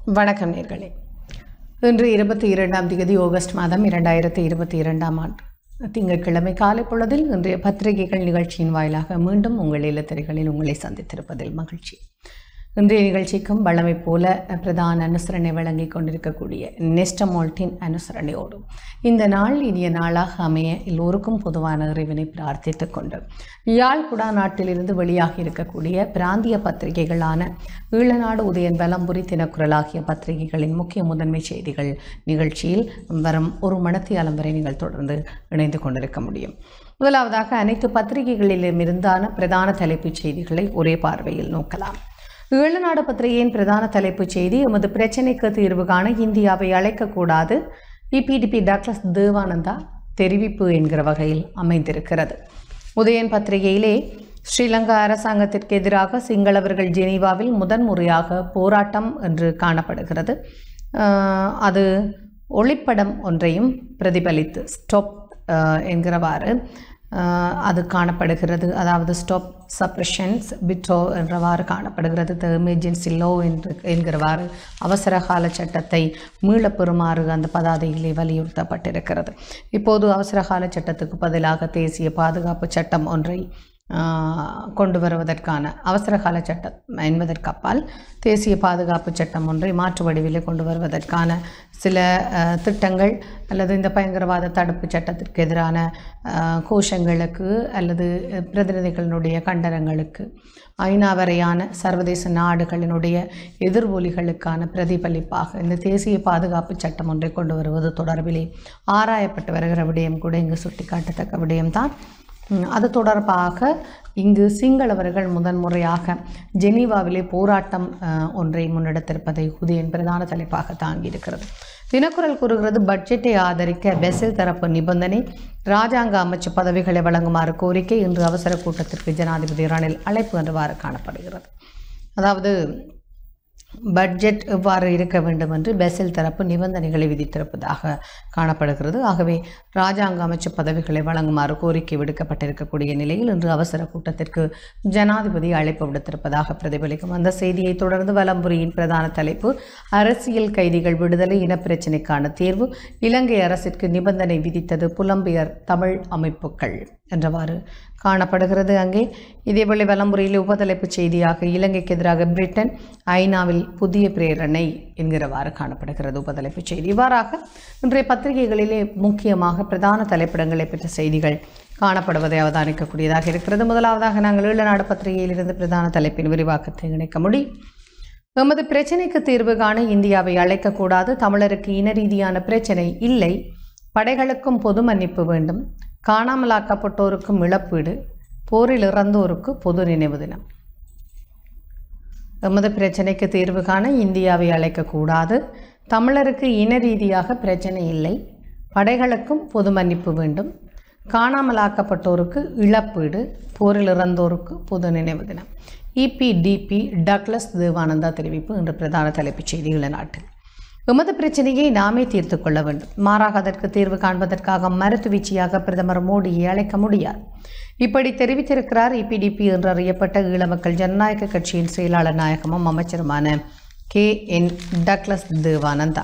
வணக்கம் நேர்களே இன்று இருபத்தி இரண்டாம் தேதி ஆகஸ்ட் மாதம் இரண்டாயிரத்தி இருபத்தி இரண்டாம் ஆண்டு திங்கட்கிழமை காலை பொழுதில் இன்றைய பத்திரிகைகள் நிகழ்ச்சியின் வாயிலாக மீண்டும் உங்கள் இல்லத்திரைகளில் உங்களை சந்தித்திருப்பதில் மகிழ்ச்சி இன்றைய நிகழ்ச்சிக்கும் வழமை போல பிரதான அனுசரணை வழங்கிக் கொண்டிருக்கக்கூடிய நெஸ்டமோல்டின் அனுசரணையோடு இந்த நாள் இனிய நாளாக அமைய எல்லோருக்கும் பொதுவான இறைவனை பிரார்த்தித்துக் கொண்டு யாழ் குடா நாட்டிலிருந்து வெளியாகி இருக்கக்கூடிய பிராந்திய பத்திரிகைகளான ஈழநாடு உதயன் வலம்புரி தினக்குரல் ஆகிய பத்திரிகைகளின் முக்கிய முதன்மை செய்திகள் நிகழ்ச்சியில் வரும் ஒரு மணத்தியாலம் வரை நீங்கள் தொடர்ந்து இணைந்து கொண்டிருக்க முடியும் முதலாவதாக அனைத்து பத்திரிகைகளிலும் இருந்தான பிரதான தலைப்புச் செய்திகளை ஒரே பார்வையில் நோக்கலாம் ஈழநாடு பத்திரிகையின் பிரதான தலைப்புச் செய்தி எமது பிரச்சினைக்கு தீர்வு காண இந்தியாவை அழைக்கக்கூடாது இபிடிபி டாக்டர் தேவானந்தா தெரிவிப்பு என்கிற வகையில் அமைந்திருக்கிறது உதயன் பத்திரிகையிலே ஸ்ரீலங்கா அரசாங்கத்திற்கு எதிராக சிங்களவர்கள் ஜெனீவாவில் முதன்முறையாக போராட்டம் என்று காணப்படுகிறது ஆஹ் அது ஒளிப்படம் ஒன்றையும் பிரதிபலித்து ஸ்டாப் என்கிறவாறு ஆஹ் அது காணப்படுகிறது அதாவது ஸ்டாப் சப்ரஷன்ஸ் பிட்டோ என்றவாறு காணப்படுகிறது த எமர்ஜென்சி லோ என்று என்கிறவாறு அவசர கால சட்டத்தை மீளப் பெறுமாறு அந்த பதாதையிலே வலியுறுத்தப்பட்டிருக்கிறது இப்போது அவசர கால சட்டத்துக்கு பதிலாக தேசிய பாதுகாப்பு சட்டம் ஒன்றை ஆஹ் கொண்டு வருவதற்கான அவசர கால சட்டம் என்பதற்கு அப்பால் தேசிய பாதுகாப்பு சட்டம் ஒன்றை மாற்று வடிவிலே கொண்டு வருவதற்கான சில ஆஹ், திட்டங்கள் அல்லது இந்த பயங்கரவாத தடுப்பு சட்டத்திற்கு எதிரான ஆஹ், கோஷங்களுக்கு அல்லது பிரதிநிதிகளினுடைய கண்டனங்களுக்கு ஐநா வரையான சர்வதேச நாடுகளினுடைய எதிர்வொலிகளுக்கான பிரதிபலிப்பாக இந்த தேசிய பாதுகாப்பு சட்டம் ஒன்றை கொண்டு வருவது தொடர்பிலே ஆராயப்பட்டு வருகிற விடயம் கூட இங்கு சுட்டிக்காட்டத்தக்க விடயம்தான் ம், அது தொடர்பாக இங்கு சிங்களவர்கள் முதன்முறையாக ஜெனீவாவிலே போராட்டம் அஹ், ஒன்றை முன்னெடுத்திருப்பதை உதயன் பிரதான தலைப்பாக தாங்கியிருக்கிறது தினக்குரல் கூறுகிறது பட்ஜெட்டை ஆதரிக்க பெசில் தரப்பு நிபந்தனை ராஜாங்க அமைச்சு பதவிகளை வழங்குமாறு கோரிக்கை இன்று அவசர கூட்டத்திற்கு ஜனாதிபதி ரணில் அழைப்பு என்றவாறு காணப்படுகிறது அதாவது பட்ஜெட் எவ்வாறு இருக்க வேண்டும் என்று பெசில் தரப்பு நிபந்தனைகளை விதித்திருப்பதாக காணப்படுகிறது ஆகவே ராஜாங்க அமைச்சு பதவிகளை வழங்குமாறு கோரிக்கை விடுக்கப்பட்டிருக்கக்கூடிய நிலையில் இன்று அவசர கூட்டத்திற்கு ஜனாதிபதி அழைப்பு விடுத்திருப்பதாக பிரதிபலிக்கும் அந்த செய்தியை தொடர்ந்து வலம்புரியின் பிரதான தலைப்பு அரசியல் கைதிகள் விடுதலை இனப்பிரச்சினைக்கான தீர்வு இலங்கை அரசிற்கு நிபந்தனை விதித்தது புலம்பெயர் தமிழ் அமைப்புகள் என்றவாறு காணப்படுகிறது அங்கே இதேவேளை வலம்புரியில் உபதலைப்புச் செய்தியாக இலங்கைக்கு எதிராக பிரிட்டன் ஐநாவில் புதிய பிரேரணை என்கிறவாறு காணப்படுகிறது உபதலைப்புச் செய்தி இவ்வாறாக இன்றைய பத்திரிகைகளிலே முக்கியமாக பிரதான தலைப்பிடங்களை பெற்ற செய்திகள் காணப்படுவதை அவதானிக்கக்கூடியதாக இருக்கிறது முதலாவதாக நாங்கள் ஈழநாடு பத்திரிகையிலிருந்து பிரதான தலைப்பின் விரிவாக்கத்தை இணைக்க முடியும் எமது பிரச்சினைக்கு தீர்வு காண இந்தியாவை அழைக்கக்கூடாது தமிழருக்கு இன ரீதியான பிரச்சினை இல்லை படைகளுக்கும் பொது மன்னிப்பு வேண்டும் காணாமலாக்கப்பட்டோருக்கும் இழப்பீடு போரில் இறந்தோருக்கு பொது நினைவு தினம் எமது பிரச்சனைக்கு தீர்வு காண இந்தியாவை அழைக்கக்கூடாது தமிழருக்கு இன ரீதியாக பிரச்சனை இல்லை படைகளுக்கும் பொது மன்னிப்பு வேண்டும் காணாமலாக்கப்பட்டோருக்கு இழப்பீடு போரில் இறந்தோருக்கு பொது நினைவு தினம் இபிடிபி டக்ளஸ் தேவானந்தா தெரிவிப்பு இன்று பிரதான தலைப்புச் செய்திகள் நாட்டில் எமது பிரச்சனையை நாமே தீர்த்து கொள்ள வேண்டும் மாறாக அதற்கு தீர்வு காண்பதற்காக மருத்துவீச்சியாக பிரதமர் மோடியை அழைக்க முடியாது இப்படி தெரிவித்திருக்கிறார் இபிடிபி என்று அறியப்பட்ட ஈழ மக்கள் ஜனநாயக கட்சியின் செயலாளர் நாயகமும் அமைச்சருமான கே என் டக்ளஸ் தேவானந்தா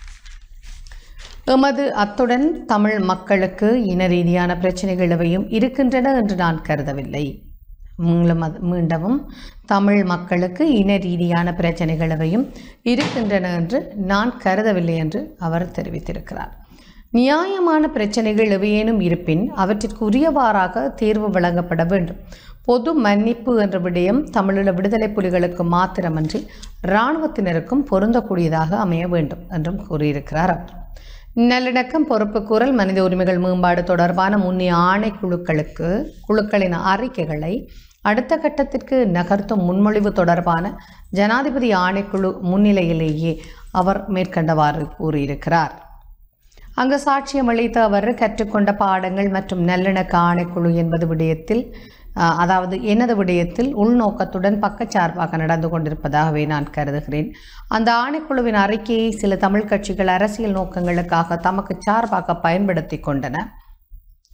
எமது அத்துடன் தமிழ் மக்களுக்கு இன ரீதியான பிரச்சனைகள் எவையும் இருக்கின்றன என்று நான் கருதவில்லை மீண்டும் அது- மீண்டவும் தமிழ் மக்களுக்கு இன ரீதியான பிரச்சனைகள் எவையும் இருக்கின்றன என்று நான் கருதவில்லை என்று அவர் தெரிவித்திருக்கிறார் நியாயமான பிரச்சனைகள் எவையேனும் இருப்பின் அவற்றிற்கு உரியவாறாக தீர்வு வழங்கப்பட வேண்டும் பொது மன்னிப்பு என்ற விடயம் தமிழீழ விடுதலை புலிகளுக்கு மாத்திரமன்றி இராணுவத்தினருக்கும் பொருந்தக்கூடியதாக அமைய வேண்டும் என்றும் கூறியிருக்கிறார் அவர் நல்லிணக்கம் பொறுப்புக்கூறல் மனித உரிமைகள் மேம்பாடு தொடர்பான முன்னிய ஆணைக்குழுக்களுக்கு குழுக்களின் அறிக்கைகளை அடுத்த கட்டத்திற்கு நகர்த்தும் முன்மொழிவு தொடர்பான ஜனாதிபதி ஆணைக்குழு முன்னிலையிலேயே அவர் மேற்கண்டவாறு கூறியிருக்கிறார் அங்கு சாட்சியம் அளித்த அவர் கற்றுக்கொண்ட பாடங்கள் மற்றும் நல்லிணக்க ஆணைக்குழு என்பது விடயத்தில் அஹ், அதாவது எனது விடயத்தில் உள்நோக்கத்துடன் பக்கச்சார்பாக நடந்து கொண்டிருப்பதாகவே நான் கருதுகிறேன் அந்த ஆணைக்குழுவின் அறிக்கையை சில தமிழ் கட்சிகள் அரசியல் நோக்கங்களுக்காக தமக்கு சார்பாக பயன்படுத்தி கொண்டன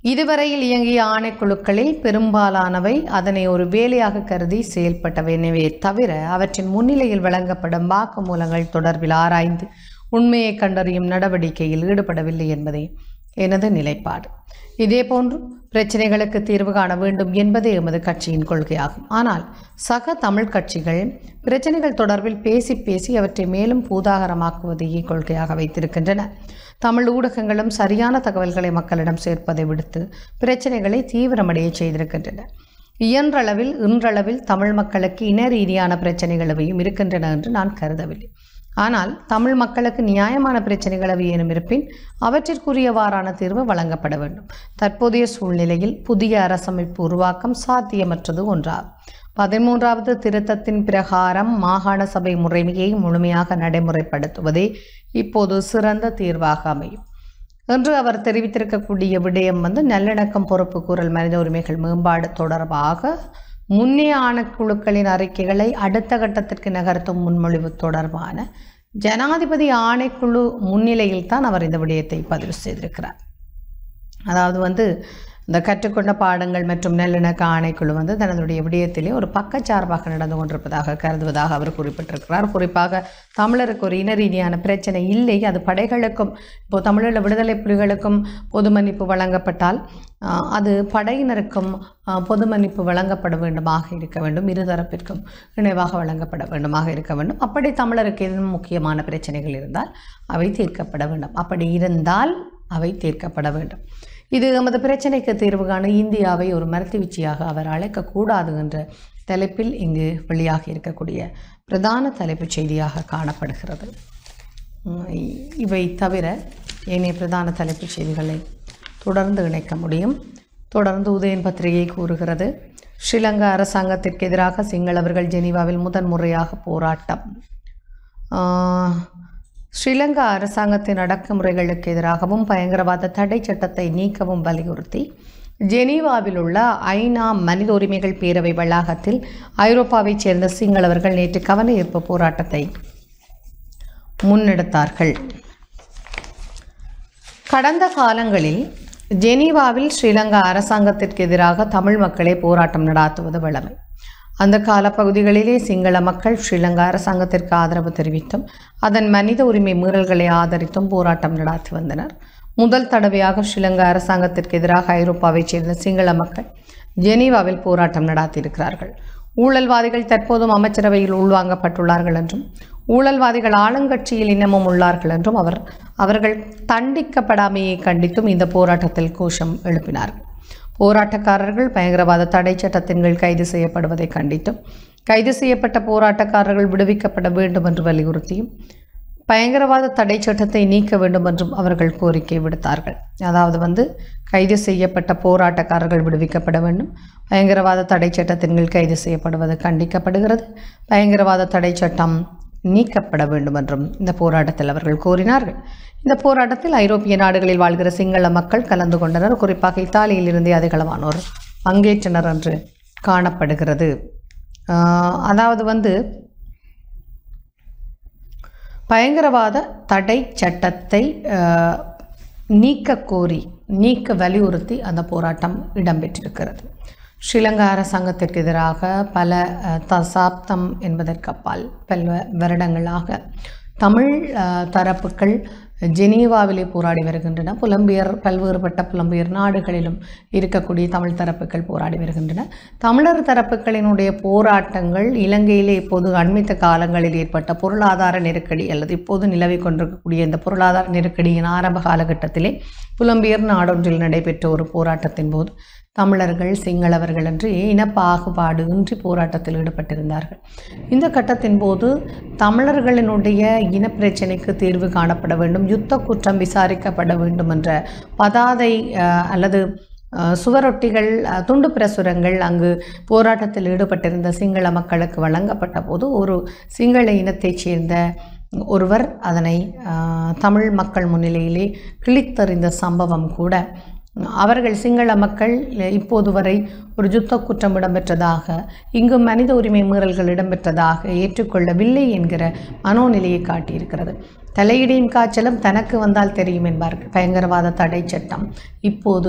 இதுவரையில் இயங்கிய ஆணைக்குழுக்களில் பெரும்பாலானவை அதனை ஒரு வேலையாக கருதி செயல்பட்டவை எனவே தவிர அவற்றின் முன்னிலையில் வழங்கப்படும் வாக்குமூலங்கள் தொடர்பில் ஆராய்ந்து உண்மையை கண்டறியும் நடவடிக்கையில் ஈடுபடவில்லை என்பதே எனது நிலைப்பாடு இதேபோன்று பிரச்சனைகளுக்கு தீர்வு காண வேண்டும் என்பதே எமது கட்சியின் கொள்கையாகும் ஆனால் சக தமிழ் கட்சிகள் பிரச்சனைகள் தொடர்பில் பேசி பேசி அவற்றை மேலும் பூதாகரமாக்குவதையே கொள்கையாக வைத்திருக்கின்றன தமிழ் ஊடகங்களும் சரியான தகவல்களை மக்களிடம் சேர்ப்பதை விடுத்து பிரச்சனைகளை தீவிரமடைய செய்திருக்கின்றன இயன்றளவில் இன்றளவில் தமிழ் மக்களுக்கு இன ரீதியான பிரச்சனைகள் எவையும் இருக்கின்றன என்று நான் கருதவில்லை ஆனால் தமிழ் மக்களுக்கு நியாயமான பிரச்சனைகள் எவையேனும் இருப்பின் அவற்றிற்குரியவாறான தீர்வு வழங்கப்பட வேண்டும் தற்போதைய சூழ்நிலையில் புதிய அரசமைப்பு உருவாக்கம் சாத்தியமற்றது ஒன்றாகும் பதிமூன்றாவது திருத்தத்தின் பிரகாரம் மாகாண சபை முறைமையை முழுமையாக நடைமுறைப்படுத்துவதே இப்போது சிறந்த தீர்வாக அமையும் என்று அவர் தெரிவித்திருக்கக்கூடிய விடயம் வந்து நல்லிணக்கம் பொறுப்பு கூறல் மனித உரிமைகள் மேம்பாடு தொடர்பாக முன்னைய ஆணைக்குழுக்களின் அறிக்கைகளை அடுத்த கட்டத்திற்கு நகர்த்தும் முன்மொழிவு தொடர்பான ஜனாதிபதி ஆணைக்குழு முன்னிலையில் தான் அவர் இந்த விடயத்தை பதிவு செய்திருக்கிறார் அதாவது வந்து இந்த கற்றுக்கொண்ட பாடங்கள் மற்றும் நல்லிணக்க ஆணைக்குழு வந்து தன்னுடைய விடயத்திலே ஒரு பக்கச்சார்பாக நடந்து கொண்டிருப்பதாக கருதுவதாக அவர் குறிப்பிட்டிருக்கிறார் குறிப்பாக தமிழருக்கு ஒரு இன ரீதியான பிரச்சனை இல்லை அது படைகளுக்கும் இப்போ தமிழீழ விடுதலை புலிகளுக்கும் பொது மன்னிப்பு வழங்கப்பட்டால் ஆஹ், அது படையினருக்கும் ஆஹ், பொது மன்னிப்பு வழங்கப்பட வேண்டுமாக இருக்க வேண்டும் இருதரப்பிற்கும் இணைவாக வழங்கப்பட வேண்டுமாக இருக்க வேண்டும் அப்படி தமிழருக்கு ஏதேனும் முக்கியமான பிரச்சனைகள் இருந்தால் அவை தீர்க்கப்பட வேண்டும் அப்படி இருந்தால் அவை தீர்க்கப்பட வேண்டும் இது நமது பிரச்சனைக்கு தீர்வு காண இந்தியாவை ஒரு மருத்துவச்சியாக அவர் அழைக்கக்கூடாது என்ற தலைப்பில் இங்கு வெளியாகி இருக்கக்கூடிய பிரதான தலைப்புச் செய்தியாக காணப்படுகிறது உம், இ- இவை தவிர ஏனைய பிரதான தலைப்புச் செய்திகளை தொடர்ந்து இணைக்க முடியும் தொடர்ந்து உதயன் பத்திரிகை கூறுகிறது ஸ்ரீலங்கா அரசாங்கத்திற்கு எதிராக சிங்களவர்கள் ஜெனீவாவில் முதன்முறையாக போராட்டம் ஆஹ், ஸ்ரீலங்கா அரசாங்கத்தின் அடக்குமுறைகளுக்கு எதிராகவும் பயங்கரவாத தடை சட்டத்தை நீக்கவும் வலியுறுத்தி ஜெனீவாவில் உள்ள ஐநா மனித உரிமைகள் பேரவை வளாகத்தில் ஐரோப்பாவைச் சேர்ந்த சிங்களவர்கள் நேற்று கவன ஈர்ப்பு போராட்டத்தை முன்னெடுத்தார்கள் கடந்த காலங்களில் ஜெனீவாவில் ஸ்ரீலங்கா அரசாங்கத்திற்கு எதிராக தமிழ் மக்களே போராட்டம் நடாத்துவது வழமை அந்த காலப்பகுதிகளிலே சிங்கள மக்கள் ஸ்ரீலங்கா அரசாங்கத்திற்கு ஆதரவு தெரிவித்தும் அதன் மனித உரிமை மீறல்களை ஆதரித்தும் போராட்டம் நடாத்தி வந்தனர் முதல் தடவையாக ஸ்ரீலங்கா அரசாங்கத்திற்கு எதிராக ஐரோப்பாவைச் சேர்ந்த சிங்கள மக்கள் ஜெனீவாவில் போராட்டம் நடாத்தியிருக்கிறார்கள் ஊழல்வாதிகள் தற்போதும் அமைச்சரவையில் உள்வாங்கப்பட்டுள்ளார்கள் என்றும் ஊழல்வாதிகள் ஆளுங்கட்சியில் இன்னமும் உள்ளார்கள் என்றும் அவர் அவர்கள் தண்டிக்கப்படாமையை கண்டித்தும் இந்த போராட்டத்தில் கோஷம் எழுப்பினார்கள் போராட்டக்காரர்கள் பயங்கரவாத தடை சட்டத்தின் கீழ் கைது செய்யப்படுவதை கண்டித்தும் கைது செய்யப்பட்ட போராட்டக்காரர்கள் விடுவிக்கப்பட வேண்டும் என்று வலியுறுத்தியும் பயங்கரவாத தடை சட்டத்தை நீக்க வேண்டும் என்றும் அவர்கள் கோரிக்கை விடுத்தார்கள் அதாவது வந்து கைது செய்யப்பட்ட போராட்டக்காரர்கள் விடுவிக்கப்பட வேண்டும் பயங்கரவாத தடை சட்டத்தின் கீழ் கைது செய்யப்படுவது கண்டிக்கப்படுகிறது பயங்கரவாத தடை சட்டம் நீக்கப்பட வேண்டும் என்றும் இந்த போராட்டத்தில் அவர்கள் கோரினார்கள் இந்த போராட்டத்தில் ஐரோப்பிய நாடுகளில் வாழ்கிற சிங்கள மக்கள் கலந்து கொண்டனர் குறிப்பாக இத்தாலியில் இருந்தே அதிகளவானோர் பங்கேற்றனர் என்று காணப்படுகிறது ஆஹ் அதாவது வந்து பயங்கரவாத தடை சட்டத்தை அஹ், நீக்க கோரி நீக்க வலியுறுத்தி அந்த போராட்டம் இடம்பெற்றிருக்கிறது ஸ்ரீலங்கா அரசாங்கத்திற்கு எதிராக பல அஹ், தசாப்தம் என்பதற்கு அப்பால் பல வருடங்களாக தமிழ் அஹ், தரப்புகள் ஜெனீவாவிலே போராடி வருகின்றன புலம்பெயர் பல்வேறுபட்ட புலம்பெயர் நாடுகளிலும் இருக்கக்கூடிய தமிழ் தரப்புகள் போராடி வருகின்றன தமிழர் தரப்புகளினுடைய போராட்டங்கள் இலங்கையிலே இப்போது அண்மித்த காலங்களில் ஏற்பட்ட பொருளாதார நெருக்கடி அல்லது இப்போது நிலவிக் கொண்டிருக்கக்கூடிய இந்த பொருளாதார நெருக்கடியின் ஆரம்ப காலகட்டத்திலே புலம்பெயர் நாடொன்றில் நடைபெற்ற ஒரு போராட்டத்தின் போது தமிழர்கள் சிங்களவர்கள் என்று இனப்பாகுபாடு இன்றி போராட்டத்தில் ஈடுபட்டிருந்தார்கள் இந்த கட்டத்தின் போது தமிழர்களினுடைய இனப்பிரச்சனைக்கு தீர்வு காணப்பட வேண்டும் யுத்த குற்றம் விசாரிக்கப்பட வேண்டும் என்ற பதாதை அஹ், அல்லது அஹ், சுவரொட்டிகள் அஹ், துண்டு பிரசுரங்கள் அங்கு போராட்டத்தில் ஈடுபட்டிருந்த சிங்கள மக்களுக்கு வழங்கப்பட்ட போது ஒரு சிங்கள இனத்தைச் சேர்ந்த ஒருவர் அதனை அஹ், தமிழ் மக்கள் முன்னிலையிலே கிழித்தறிந்த சம்பவம் கூட அவர்கள் சிங்கள மக்கள் இப்போது வரை ஒரு யுத்த குற்றம் இடம்பெற்றதாக இங்கு மனித உரிமை மீறல்கள் இடம்பெற்றதாக ஏற்றுக்கொள்ளவில்லை என்கிற மனோநிலையை காட்டியிருக்கிறது தலையிடியும் காய்ச்சலும் தனக்கு வந்தால் தெரியும் என்பார்கள் பயங்கரவாத தடை சட்டம் இப்போது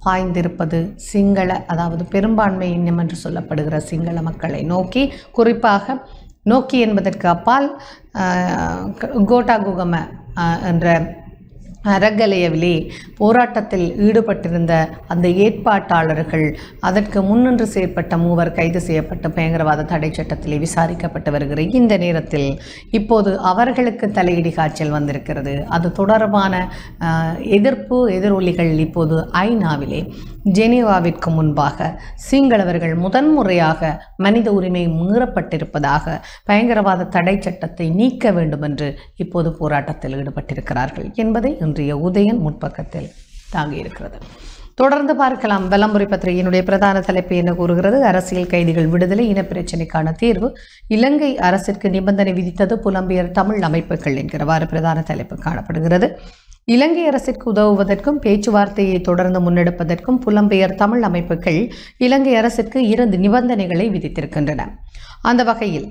பாய்ந்திருப்பது சிங்கள அதாவது பெரும்பான்மை இனம் என்று சொல்லப்படுகிற சிங்கள மக்களை நோக்கி குறிப்பாக நோக்கி என்பதற்கு அப்பால் ஆஹ், கோட்டா குகம ஆஹ், என்ற அரகலையவிலே போராட்டத்தில் ஈடுபட்டிருந்த அந்த ஏற்பாட்டாளர்கள் அதற்கு முன்னின்று செயற்பட்ட மூவர் கைது செய்யப்பட்டு பயங்கரவாத தடை சட்டத்திலே விசாரிக்கப்பட்டு வருகிற இந்த நேரத்தில் இப்போது அவர்களுக்கு தலையிடி காய்ச்சல் வந்திருக்கிறது அது தொடர்பான ஆஹ், எதிர்ப்பு எதிரொலிகள் இப்போது ஐநாவிலே ஜெனீவாவிற்கு முன்பாக சிங்களவர்கள் முதன்முறையாக மனித உரிமை மீறப்பட்டிருப்பதாக பயங்கரவாத தடை சட்டத்தை நீக்க வேண்டும் என்று இப்போது போராட்டத்தில் ஈடுபட்டிருக்கிறார்கள் என்பதை இன்றைய உதயன் முற்பக்கத்தில் தாங்கியிருக்கிறது தொடர்ந்து பார்க்கலாம் வலம்புரி பத்திரிகையினுடைய பிரதான தலைப்பு என்ன கூறுகிறது அரசியல் கைதிகள் விடுதலை இனப்பிரச்சினைக்கான தீர்வு இலங்கை அரசிற்கு நிபந்தனை விதித்தது புலம்பெயர் தமிழ் அமைப்புகள் என்கிறவாறு பிரதான தலைப்பு காணப்படுகிறது இலங்கை அரசிற்கு உதவுவதற்கும் பேச்சுவார்த்தையை தொடர்ந்து முன்னெடுப்பதற்கும் புலம்பெயர் தமிழ் அமைப்புகள் இலங்கை அரசிற்கு இரண்டு நிபந்தனைகளை விதித்திருக்கின்றன அந்த வகையில்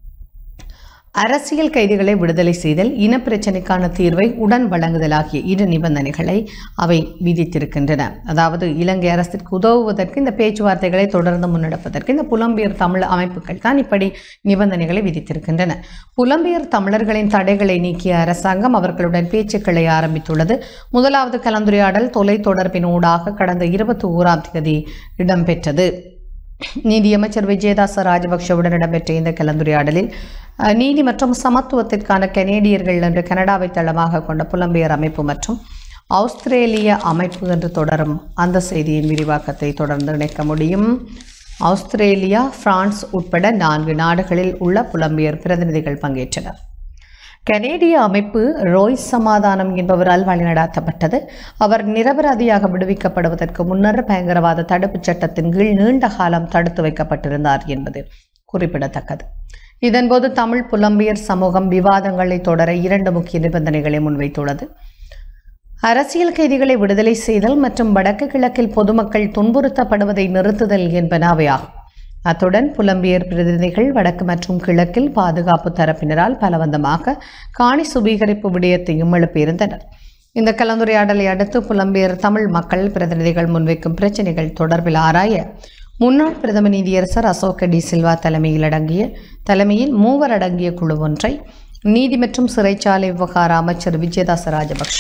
அரசியல் கைதிகளை விடுதலை செய்தல் இனப்பிரச்சினைக்கான தீர்வை உடன் வழங்குதல் ஆகிய இரு நிபந்தனைகளை அவை விதித்திருக்கின்றன அதாவது இலங்கை அரசிற்கு உதவுவதற்கு இந்த பேச்சுவார்த்தைகளை தொடர்ந்து முன்னெடுப்பதற்கு இந்த புலம்பெயர் தமிழ் அமைப்புகள் தான் இப்படி நிபந்தனைகளை விதித்திருக்கின்றன புலம்பெயர் தமிழர்களின் தடைகளை நீக்கிய அரசாங்கம் அவர்களுடன் பேச்சுக்களை ஆரம்பித்துள்ளது முதலாவது கலந்துரையாடல் தொலைத்தொடர்பின் ஊடாக கடந்த இருபத்தி ஓராம் தேதி இடம்பெற்றது நீதியமைச்சர் விஜயதாச ராஜபக்ஷவுடன் இடம்பெற்ற இந்த கலந்துரையாடலில் அஹ், நீதி மற்றும் சமத்துவத்திற்கான கனேடியர்கள் என்று கனடாவை தளமாக கொண்ட புலம்பெயர் அமைப்பு மற்றும் ஆஸ்திரேலிய அமைப்பு என்று தொடரும் அந்த செய்தியின் விரிவாக்கத்தை தொடர்ந்து இணைக்க முடியும் ஆஸ்திரேலியா பிரான்ஸ் உட்பட நான்கு நாடுகளில் உள்ள புலம்பெயர் பிரதிநிதிகள் பங்கேற்றனர் கனேடிய அமைப்பு ரோய் சமாதானம் என்பவரால் வழிநடாத்தப்பட்டது அவர் நிரபராதியாக விடுவிக்கப்படுவதற்கு முன்னர் பயங்கரவாத தடுப்புச் சட்டத்தின் கீழ் நீண்ட காலம் தடுத்து வைக்கப்பட்டிருந்தார் என்பது குறிப்பிடத்தக்கது இதன்போது தமிழ் புலம்பெயர் சமூகம் விவாதங்களை தொடர இரண்டு முக்கிய நிபந்தனைகளை முன்வைத்துள்ளது அரசியல் கைதிகளை விடுதலை செய்தல் மற்றும் வடக்கு கிழக்கில் பொதுமக்கள் துன்புறுத்தப்படுவதை நிறுத்துதல் என்பனவையாகும் அத்துடன் புலம்பெயர் பிரதிநிதிகள் வடக்கு மற்றும் கிழக்கில் பாதுகாப்பு தரப்பினரால் பலவந்தமாக காணி சுபீகரிப்பு விடயத்தையும் எழுப்பியிருந்தனர் இந்த கலந்துரையாடலை அடுத்து புலம்பெயர் தமிழ் மக்கள் பிரதிநிதிகள் முன்வைக்கும் பிரச்சினைகள் தொடர்பில் ஆராய முன்னாள் பிரதம நீதியரசர் அசோக டி சில்வா தலைமையில் அடங்கிய தலைமையில் மூவர் அடங்கிய குழு ஒன்றை நீதி மற்றும் சிறைச்சாலை விவகார அமைச்சர் விஜயதாச ராஜபக்ஷ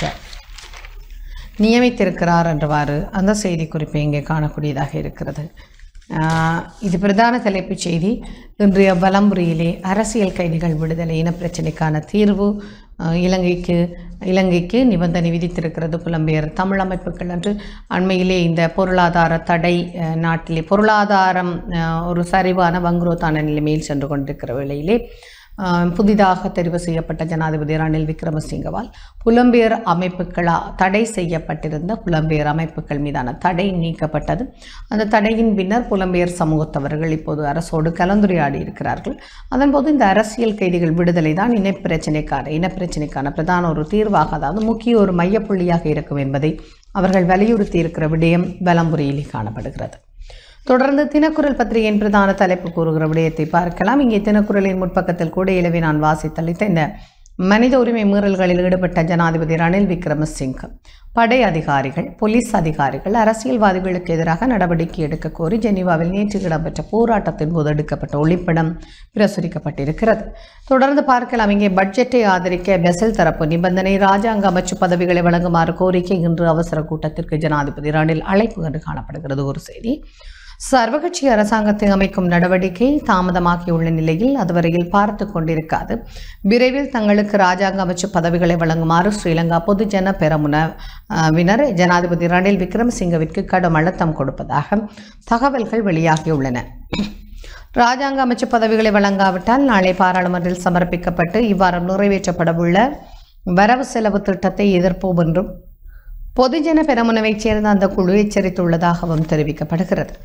நியமித்திருக்கிறார் என்றவாறு அந்த செய்தி குறிப்பை இங்கே காணக்கூடியதாக இருக்கிறது ஆஹ் இது பிரதான தலைப்புச் செய்தி இன்றைய வலம்புரியிலே அரசியல் கைதிகள் விடுதலை இனப்பிரச்சினைக்கான தீர்வு ஆஹ் இலங்கைக்கு இலங்கைக்கு நிபந்தனை விதித்திருக்கிறது புலம்பெயர் தமிழ் அமைப்புகள் என்று அண்மையிலே இந்த பொருளாதார தடை ஆஹ் நாட்டிலே பொருளாதாரம் ஆஹ் ஒரு சரிவான வங்குரோத்தான நிலைமையில் சென்று கொண்டிருக்கிற வேளையிலே ஆஹ் புதிதாக தெரிவு செய்யப்பட்ட ஜனாதிபதி ரணில் விக்ரமசிங்கவால் புலம்பெயர் அமைப்புகளா தடை செய்யப்பட்டிருந்த புலம்பெயர் அமைப்புகள் மீதான தடை நீக்கப்பட்டது அந்த தடையின் பின்னர் புலம்பெயர் சமூகத்தவர்கள் இப்போது அரசோடு கலந்துரையாடி இருக்கிறார்கள் அதன்போது இந்த அரசியல் கைதிகள் விடுதலை தான் இனப்பிரச்சினைக்கான இனப்பிரச்சினைக்கான பிரதான ஒரு தீர்வாக அதாவது முக்கிய ஒரு மையப்புள்ளியாக இருக்கும் என்பதை அவர்கள் வலியுறுத்தி இருக்கிற விடயம் வலம்புரியிலே காணப்படுகிறது தொடர்ந்து தினக்குரல் பத்திரிகையின் பிரதான தலைப்பு கூறுகிற விடயத்தை பார்க்கலாம் இங்கே தினக்குரலின் முற்பக்கத்தில் கூட இலவே நான் வாசித்தளித்த இந்த மனித உரிமை மீறல்களில் ஈடுபட்ட ஜனாதிபதி ரணில் விக்ரமசிங்க படை அதிகாரிகள் போலீஸ் அதிகாரிகள் அரசியல்வாதிகளுக்கு எதிராக நடவடிக்கை எடுக்க கோரி ஜெனீவாவில் நேற்று இடம்பெற்ற போராட்டத்தின் போது எடுக்கப்பட்ட ஒளிப்படம் பிரசுரிக்கப்பட்டிருக்கிறது தொடர்ந்து பார்க்கலாம் இங்கே பட்ஜெட்டை ஆதரிக்க பெசல் தரப்பு நிபந்தனை ராஜாங்க அமைச்சு பதவிகளை வழங்குமாறு கோரிக்கை இன்று அவசர கூட்டத்திற்கு ஜனாதிபதி ரணில் அழைப்பு என்று காணப்படுகிறது ஒரு செய்தி சர்வகட்சி அரசாங்கத்தை அமைக்கும் நடவடிக்கை தாமதமாகியுள்ள நிலையில் அதுவரையில் பார்த்து கொண்டிருக்காது விரைவில் தங்களுக்கு ராஜாங்க அமைச்சு பதவிகளை வழங்குமாறு ஸ்ரீலங்கா பொதுஜன பெரமுன அஹ், வினர் ஜனாதிபதி ரணில் விக்ரமசிங்கவிற்கு கடும் அழுத்தம் கொடுப்பதாக தகவல்கள் வெளியாகியுள்ளன ராஜாங்க அமைச்சு பதவிகளை வழங்காவிட்டால் நாளை பாராளுமன்றில் சமர்ப்பிக்கப்பட்டு இவ்வாரம் நிறைவேற்றப்படவுள்ள வரவு செலவு திட்டத்தை எதிர்ப்போம் என்றும் பொதுஜன பெரமுனவைச் சேர்ந்த அந்த குழு எச்சரித்துள்ளதாகவும் தெரிவிக்கப்படுகிறது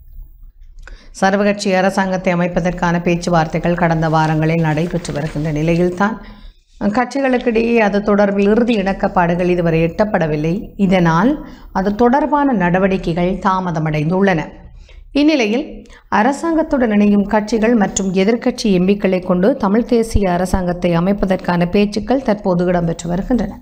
சர்வகட்சி அரசாங்கத்தை அமைப்பதற்கான பேச்சுவார்த்தைகள் கடந்த வாரங்களில் நடைபெற்று வருகின்ற நிலையில்தான் கட்சிகளுக்கிடையே அது தொடர்பில் இறுதி இணக்கப்பாடுகள் இதுவரை எட்டப்படவில்லை இதனால் அது தொடர்பான நடவடிக்கைகள் தாமதமடைந்துள்ளன இந்நிலையில் அரசாங்கத்துடன் இணையும் கட்சிகள் மற்றும் எதிர்க்கட்சி எம்பிக்களை கொண்டு தமிழ் தேசிய அரசாங்கத்தை அமைப்பதற்கான பேச்சுக்கள் தற்போது இடம்பெற்று வருகின்றன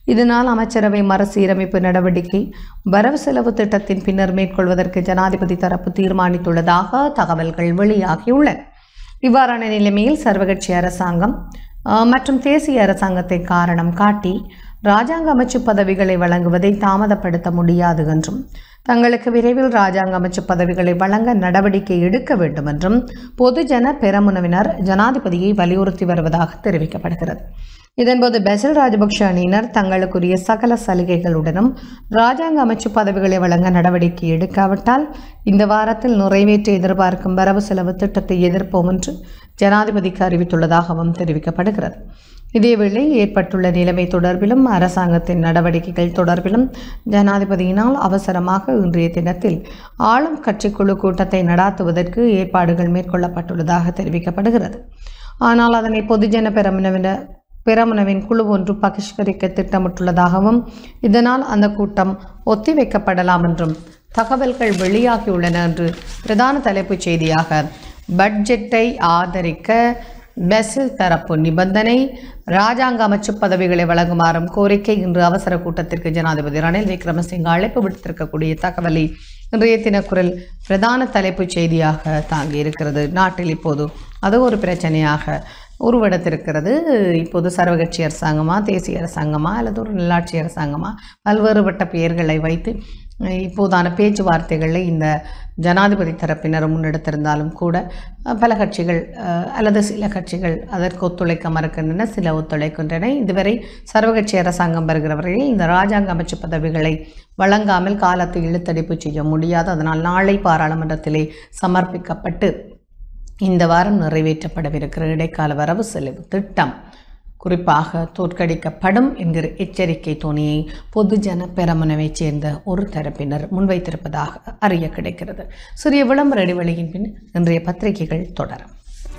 இதனால் அமைச்சரவை மறுசீரமைப்பு நடவடிக்கை வரவு செலவு திட்டத்தின் பின்னர் மேற்கொள்வதற்கு ஜனாதிபதி தரப்பு தீர்மானித்துள்ளதாக தகவல்கள் வெளியாகியுள்ளன இவ்வாறான நிலைமையில் சர்வகட்சி அரசாங்கம் அஹ், மற்றும் தேசிய அரசாங்கத்தை காரணம் காட்டி ராஜாங்க அமைச்சு பதவிகளை வழங்குவதை தாமதப்படுத்த முடியாது என்றும் தங்களுக்கு விரைவில் ராஜாங்க அமைச்சு பதவிகளை வழங்க நடவடிக்கை எடுக்க வேண்டும் என்றும் பொதுஜன பெரமுனவினர் ஜனாதிபதியை வலியுறுத்தி வருவதாக தெரிவிக்கப்படுகிறது இதன்போது பெசில் ராஜபக்ஷ அணியினர் தங்களுக்குரிய சகல சலுகைகளுடனும் ராஜாங்க அமைச்சு பதவிகளை வழங்க நடவடிக்கை எடுக்காவிட்டால் இந்த வாரத்தில் நிறைவேற்ற எதிர்பார்க்கும் வரவு செலவு திட்டத்தை எதிர்ப்போம் என்று ஜனாதிபதிக்கு அறிவித்துள்ளதாகவும் தெரிவிக்கப்படுகிறது இதேவேளை ஏற்பட்டுள்ள நிலைமை தொடர்பிலும் அரசாங்கத்தின் நடவடிக்கைகள் தொடர்பிலும் ஜனாதிபதியினால் அவசரமாக இன்றைய தினத்தில் ஆளும் கட்சிக்குழு கூட்டத்தை நடாத்துவதற்கு ஏற்பாடுகள் மேற்கொள்ளப்பட்டுள்ளதாக தெரிவிக்கப்படுகிறது ஆனால் அதனை பொதுஜன பெரமுனவினர் பெரமுனவின் குழு ஒன்று பகிஷ்கரிக்க திட்டமிட்டுள்ளதாகவும் இதனால் அந்த கூட்டம் ஒத்திவைக்கப்படலாம் என்றும் தகவல்கள் வெளியாகியுள்ளன என்று பிரதான தலைப்புச் செய்தியாக பட்ஜெட்டை ஆதரிக்க பெசில் தரப்பு நிபந்தனை ராஜாங்க அமைச்சு பதவிகளை வழங்குமாறும் கோரிக்கை இன்று அவசர கூட்டத்திற்கு ஜனாதிபதி ரணில் விக்ரமசிங்க அழைப்பு விடுத்திருக்கக்கூடிய தகவலை இன்றைய தினக்குரல் பிரதான தலைப்புச் செய்தியாக தாங்கி இருக்கிறது நாட்டில் இப்போது அது ஒரு பிரச்சனையாக உருவெடுத்திருக்கிறது இப்போது சர்வகட்சி அரசாங்கமா தேசிய அரசாங்கமா அல்லது ஒரு நல்லாட்சி அரசாங்கமா பல்வேறுபட்ட பெயர்களை வைத்து அஹ், இப்போதான பேச்சுவார்த்தைகளில் இந்த ஜனாதிபதி தரப்பினர் முன்னெடுத்திருந்தாலும் கூட அஹ், பல கட்சிகள் அஹ், அல்லது சில கட்சிகள் அதற்கு ஒத்துழைக்க மறுக்கின்றன சில ஒத்துழைக்கின்றன இதுவரை சர்வகட்சி அரசாங்கம் வருகிற வரையில் இந்த ராஜாங்க அமைச்சு பதவிகளை வழங்காமல் காலத்தை இழுத்தடிப்பு செய்ய முடியாது அதனால் நாளை பாராளுமன்றத்திலே சமர்ப்பிக்கப்பட்டு இந்த வாரம் நிறைவேற்றப்படவிருக்கிற இடைக்கால வரவு செலவு திட்டம் குறிப்பாக தோற்கடிக்கப்படும் என்கிற எச்சரிக்கை துணியை பொதுஜன பெரமுனவைச் சேர்ந்த ஒரு தரப்பினர் முன்வைத்திருப்பதாக அறிய கிடைக்கிறது சிறிய விளம்பர இடைவெளியின் பின் இன்றைய பத்திரிகைகள் தொடரும்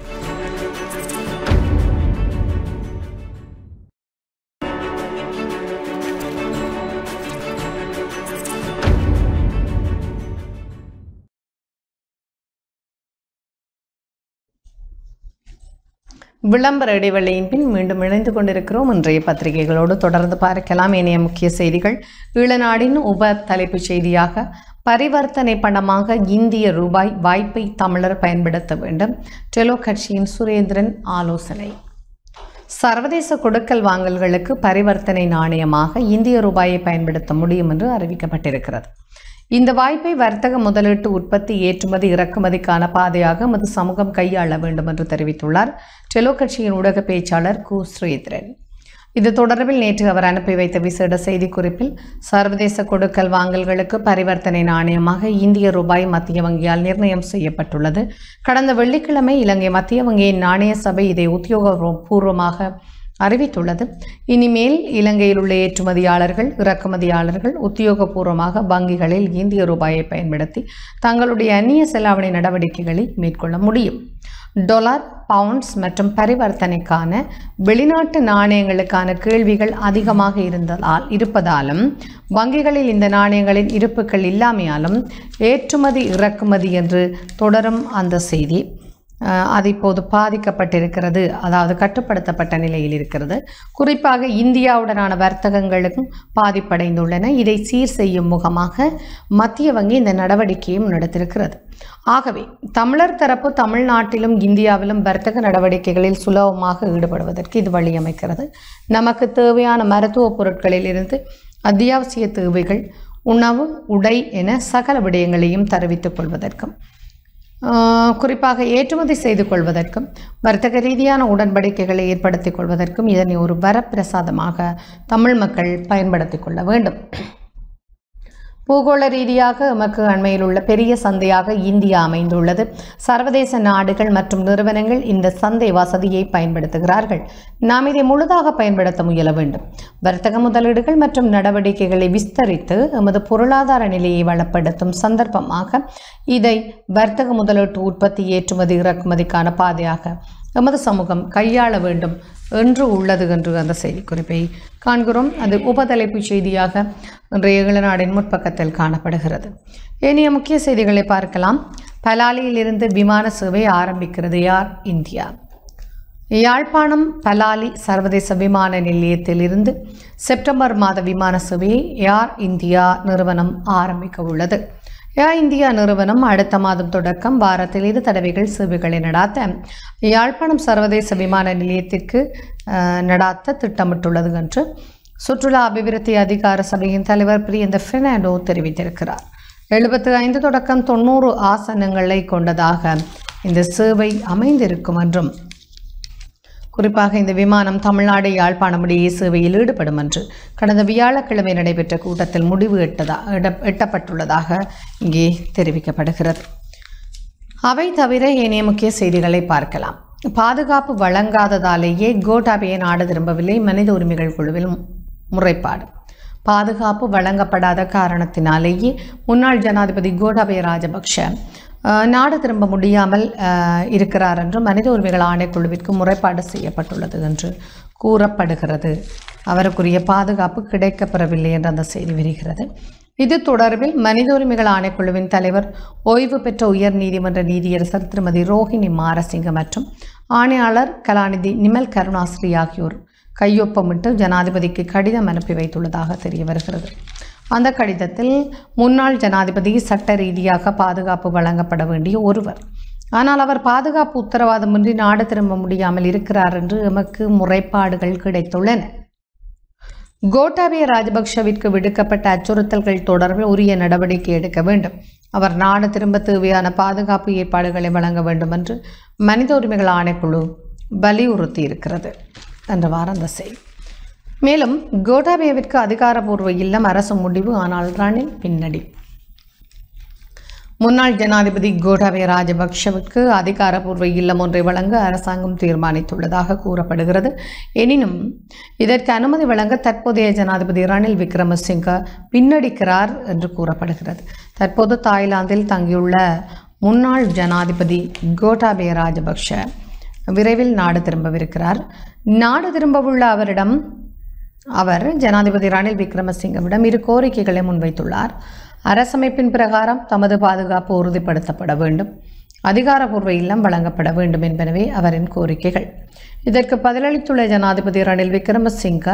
விளம்பர இடைவெளியின் பின் மீண்டும் இணைந்து கொண்டிருக்கிறோம் இன்றைய பத்திரிகைகளோடு தொடர்ந்து பார்க்கலாம் இணைய முக்கிய செய்திகள் ஈழநாடின் உப தலைப்புச் செய்தியாக பரிவர்த்தனை பணமாக இந்திய ரூபாய் வாய்ப்பை தமிழர் பயன்படுத்த வேண்டும் டெலோ கட்சியின் சுரேந்திரன் ஆலோசனை சர்வதேச கொடுக்கல் வாங்கல்களுக்கு பரிவர்த்தனை நாணயமாக இந்திய ரூபாயை பயன்படுத்த முடியும் என்று அறிவிக்கப்பட்டிருக்கிறது இந்த வாய்ப்பை வர்த்தக முதலீட்டு உற்பத்தி ஏற்றுமதி இறக்குமதிக்கான பாதையாக மது சமூகம் கையாள வேண்டும் என்று தெரிவித்துள்ளார் டெலோ கட்சியின் ஊடக பேச்சாளர் கு ஸ்ரீதரன் இது தொடர்பில் நேற்று அவர் அனுப்பி வைத்த விசேட செய்திக்குறிப்பில் சர்வதேச கொடுக்கல் வாங்கல்களுக்கு பரிவர்த்தனை நாணயமாக இந்திய ரூபாய் மத்திய வங்கியால் நிர்ணயம் செய்யப்பட்டுள்ளது கடந்த வெள்ளிக்கிழமை இலங்கை மத்திய வங்கியின் நாணய சபை இதை உத்தியோகபூர்வமாக அறிவித்துள்ளது இனிமேல் இலங்கையில் உள்ள ஏற்றுமதியாளர்கள் இறக்குமதியாளர்கள் உத்தியோகபூர்வமாக வங்கிகளில் இந்திய ரூபாயை பயன்படுத்தி தங்களுடைய அந்நிய செலாவணி நடவடிக்கைகளை மேற்கொள்ள முடியும் டொலர் பவுண்ட்ஸ் மற்றும் பரிவர்த்தனைக்கான வெளிநாட்டு நாணயங்களுக்கான கேள்விகள் அதிகமாக இருந்ததால் இருப்பதாலும் வங்கிகளில் இந்த நாணயங்களின் இருப்புகள் இல்லாமையாலும் ஏற்றுமதி இறக்குமதி என்று தொடரும் அந்த செய்தி அஹ், அது இப்போது பாதிக்கப்பட்டிருக்கிறது அதாவது கட்டுப்படுத்தப்பட்ட நிலையில் இருக்கிறது குறிப்பாக இந்தியாவுடனான வர்த்தகங்களுக்கும் பாதிப்படைந்துள்ளன இதை சீர் செய்யும் முகமாக மத்திய வங்கி இந்த நடவடிக்கையை முன்னெடுத்திருக்கிறது ஆகவே தமிழர் தரப்பு தமிழ்நாட்டிலும் இந்தியாவிலும் வர்த்தக நடவடிக்கைகளில் சுலபமாக ஈடுபடுவதற்கு இது வழியமைக்கிறது நமக்கு தேவையான மருத்துவ பொருட்களில் இருந்து அத்தியாவசிய தேவைகள் உணவு உடை என சகல விடயங்களையும் தெரிவித்துக் கொள்வதற்கும் ஆஹ் குறிப்பாக ஏற்றுமதி செய்து கொள்வதற்கும் வர்த்தக ரீதியான உடன்படிக்கைகளை ஏற்படுத்திக் கொள்வதற்கும் இதனை ஒரு வரப்பிரசாதமாக தமிழ் மக்கள் பயன்படுத்திக் கொள்ள வேண்டும் பூகோள ரீதியாக எமக்கு அண்மையில் உள்ள பெரிய சந்தையாக இந்தியா அமைந்துள்ளது சர்வதேச நாடுகள் மற்றும் நிறுவனங்கள் இந்த சந்தை வசதியை பயன்படுத்துகிறார்கள் நாம் இதை முழுதாக பயன்படுத்த முயல வேண்டும் வர்த்தக முதலீடுகள் மற்றும் நடவடிக்கைகளை விஸ்தரித்து எமது பொருளாதார நிலையை வளப்படுத்தும் சந்தர்ப்பமாக இதை வர்த்தக முதலீட்டு உற்பத்தி ஏற்றுமதி இறக்குமதிக்கான பாதையாக எமது சமூகம் கையாள வேண்டும் என்று உள்ளது என்று அந்த செய்திக்குறிப்பை காண்கிறோம் அது உபதலைப்புச் செய்தியாக இன்றைய இளநாடின் முற்பக்கத்தில் காணப்படுகிறது ஏனைய முக்கிய செய்திகளை பார்க்கலாம் பலாலியிலிருந்து விமான சேவை ஆரம்பிக்கிறது யார் இந்தியா யாழ்ப்பாணம் பலாலி சர்வதேச விமான நிலையத்திலிருந்து செப்டம்பர் மாத விமான சேவையை ஏர் இந்தியா நிறுவனம் ஆரம்பிக்க உள்ளது ஏர் இந்தியா நிறுவனம் அடுத்த மாதம் தொடக்கம் வாரத்தில் இரு தடவைகள் சேவைகளை நடாத்த யாழ்ப்பாணம் சர்வதேச விமான நிலையத்திற்கு அஹ், நடாத்த திட்டமிட்டுள்ளது என்று சுற்றுலா அபிவிருத்தி அதிகார சபையின் தலைவர் பிரியந்த பெர்னாண்டோ தெரிவித்திருக்கிறார் எழுபத்து ஐந்து தொடக்கம் தொண்ணூறு ஆசனங்களை கொண்டதாக இந்த சேவை அமைந்திருக்கும் என்றும் குறிப்பாக இந்த விமானம் தமிழ்நாடு யாழ்ப்பாணம் இடையே சேவையில் ஈடுபடும் என்று கடந்த வியாழக்கிழமை நடைபெற்ற கூட்டத்தில் முடிவு எட்டதா எட- எட்டப்பட்டுள்ளதாக இங்கே தெரிவிக்கப்படுகிறது அவை தவிர ஏனைய முக்கிய செய்திகளை பார்க்கலாம் பாதுகாப்பு வழங்காததாலேயே கோட்டாபய நாடு திரும்பவில்லை மனித உரிமைகள் குழுவில் முறைப்பாடு பாதுகாப்பு வழங்கப்படாத காரணத்தினாலேயே முன்னாள் ஜனாதிபதி கோட்டாபய ராஜபக்ஷ அஹ், நாடு திரும்ப முடியாமல் அஹ், இருக்கிறார் என்று மனித உரிமைகள் ஆணைக்குழுவிற்கு முறைப்பாடு செய்யப்பட்டுள்ளது என்று கூறப்படுகிறது அவருக்குரிய பாதுகாப்பு கிடைக்கப்பெறவில்லை என்று அந்த செய்தி வருகிறது இது தொடர்பில் மனித உரிமைகள் ஆணைக்குழுவின் தலைவர் ஓய்வு பெற்ற உயர் நீதிமன்ற நீதியரசர் திருமதி ரோஹிணி மாரசிங்க மற்றும் ஆணையாளர் கலாநிதி நிமல் கருணாஸ்ரீ ஆகியோர் கையொப்பமிட்டு ஜனாதிபதிக்கு கடிதம் அனுப்பி வைத்துள்ளதாக தெரிய வருகிறது அந்த கடிதத்தில் முன்னாள் ஜனாதிபதி சட்ட ரீதியாக பாதுகாப்பு வழங்கப்பட வேண்டிய ஒருவர் ஆனால் அவர் பாதுகாப்பு உத்தரவாதமின்றி நாடு திரும்ப முடியாமல் இருக்கிறார் என்று எமக்கு முறைப்பாடுகள் கிடைத்துள்ளன கோட்டாபய ராஜபக்ஷவிற்கு விடுக்கப்பட்ட அச்சுறுத்தல்கள் தொடர்பில் உரிய நடவடிக்கை எடுக்க வேண்டும் அவர் நாடு திரும்ப தேவையான பாதுகாப்பு ஏற்பாடுகளை வழங்க வேண்டும் என்று மனித உரிமைகள் ஆணைக்குழு வலியுறுத்தி இருக்கிறது என்றவாறு அந்த செய்தி மேலும் கோட்டாபயவிற்கு அதிகாரப்பூர்வ இல்லம் அரசு முடிவு ஆனால் ரணில் பின்னடி முன்னாள் ஜனாதிபதி கோட்டாபய ராஜபக்ஷவுக்கு அதிகாரப்பூர்வ இல்லம் ஒன்றை வழங்க அரசாங்கம் தீர்மானித்துள்ளதாக கூறப்படுகிறது எனினும் இதற்கு அனுமதி வழங்க தற்போதைய ஜனாதிபதி ரணில் விக்ரமசிங்க பின்னடிக்கிறார் என்று கூறப்படுகிறது தற்போது தாய்லாந்தில் தங்கியுள்ள முன்னாள் ஜனாதிபதி கோட்டாபய ராஜபக்ஷ விரைவில் நாடு திரும்பவிருக்கிறார் நாடு திரும்பவுள்ள அவரிடம் அவர் ஜனாதிபதி ரணில் விக்ரமசிங்கவிடம் இரு கோரிக்கைகளை முன்வைத்துள்ளார் அரசமைப்பின் பிரகாரம் தமது பாதுகாப்பு உறுதிப்படுத்தப்பட வேண்டும் அதிகாரப்பூர்வ இல்லம் வழங்கப்பட வேண்டும் என்பனவே அவரின் கோரிக்கைகள் இதற்கு பதிலளித்துள்ள ஜனாதிபதி ரணில் விக்ரமசிங்க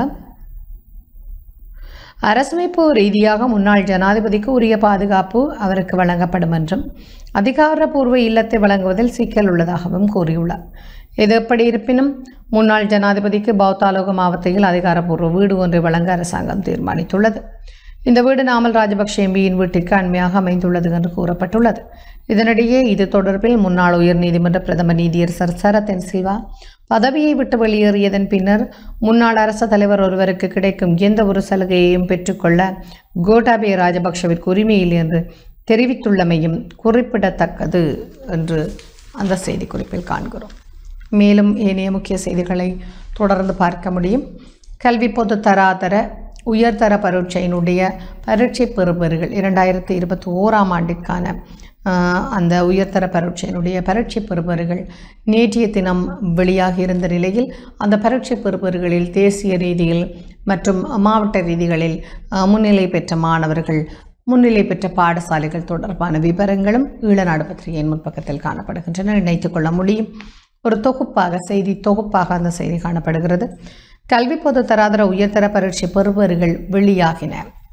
அரசமைப்பு ரீதியாக முன்னாள் ஜனாதிபதிக்கு உரிய பாதுகாப்பு அவருக்கு வழங்கப்படும் என்றும் அதிகாரப்பூர்வ இல்லத்தை வழங்குவதில் சிக்கல் உள்ளதாகவும் கூறியுள்ளார் இது எப்படி இருப்பினும் முன்னாள் ஜனாதிபதிக்கு பௌத்தாலோக மாவட்டத்தில் அதிகாரப்பூர்வ வீடு ஒன்றை வழங்க அரசாங்கம் தீர்மானித்துள்ளது இந்த வீடு நாமல் ராஜபக்ஷ எம்பியின் வீட்டிற்கு அண்மையாக அமைந்துள்ளது என்று கூறப்பட்டுள்ளது இதனிடையே இது தொடர்பில் முன்னாள் உயர்நீதிமன்ற பிரதம நீதியரசர் சரத்தன் சில்வா பதவியை விட்டு வெளியேறியதன் பின்னர் முன்னாள் அரசு தலைவர் ஒருவருக்கு கிடைக்கும் எந்த ஒரு சலுகையையும் பெற்றுக்கொள்ள கோட்டாபய ராஜபக்ஷவிற்கு உரிமை இல்லை என்று தெரிவித்துள்ளமையும் குறிப்பிடத்தக்கது என்று அந்த செய்திக்குறிப்பில் காண்கிறோம் மேலும் ஏனைய முக்கிய செய்திகளை தொடர்ந்து பார்க்க முடியும் கல்வி பொது தராதர உயர்தர பரீட்சையினுடைய பரீட்சை பெறுபவர்கள் இரண்டாயிரத்தி இருபத்தி ஓராம் ஆண்டிற்கான ஆஹ், அந்த உயர்தர பரீட்சையினுடைய பரீட்சை பெறுபவர்கள் நேற்றைய தினம் வெளியாகி இருந்த நிலையில் அந்த பரீட்சை பெறுபவர்களில் தேசிய ரீதியில் மற்றும் மாவட்ட ரீதிகளில் ஆஹ், முன்னிலை பெற்ற மாணவர்கள் முன்னிலை பெற்ற பாடசாலைகள் தொடர்பான விவரங்களும் ஈழநாடு பத்திரிகையின் முற்பக்கத்தில் காணப்படுகின்றன இணைத்துக் கொள்ள முடியும் ஒரு தொகுப்பாக செய்தி தொகுப்பாக அந்த செய்தி காணப்படுகிறது கல்வி பொது தராதர உயர்தர பரீட்சை பெறுபவர்கள் வெளியாகின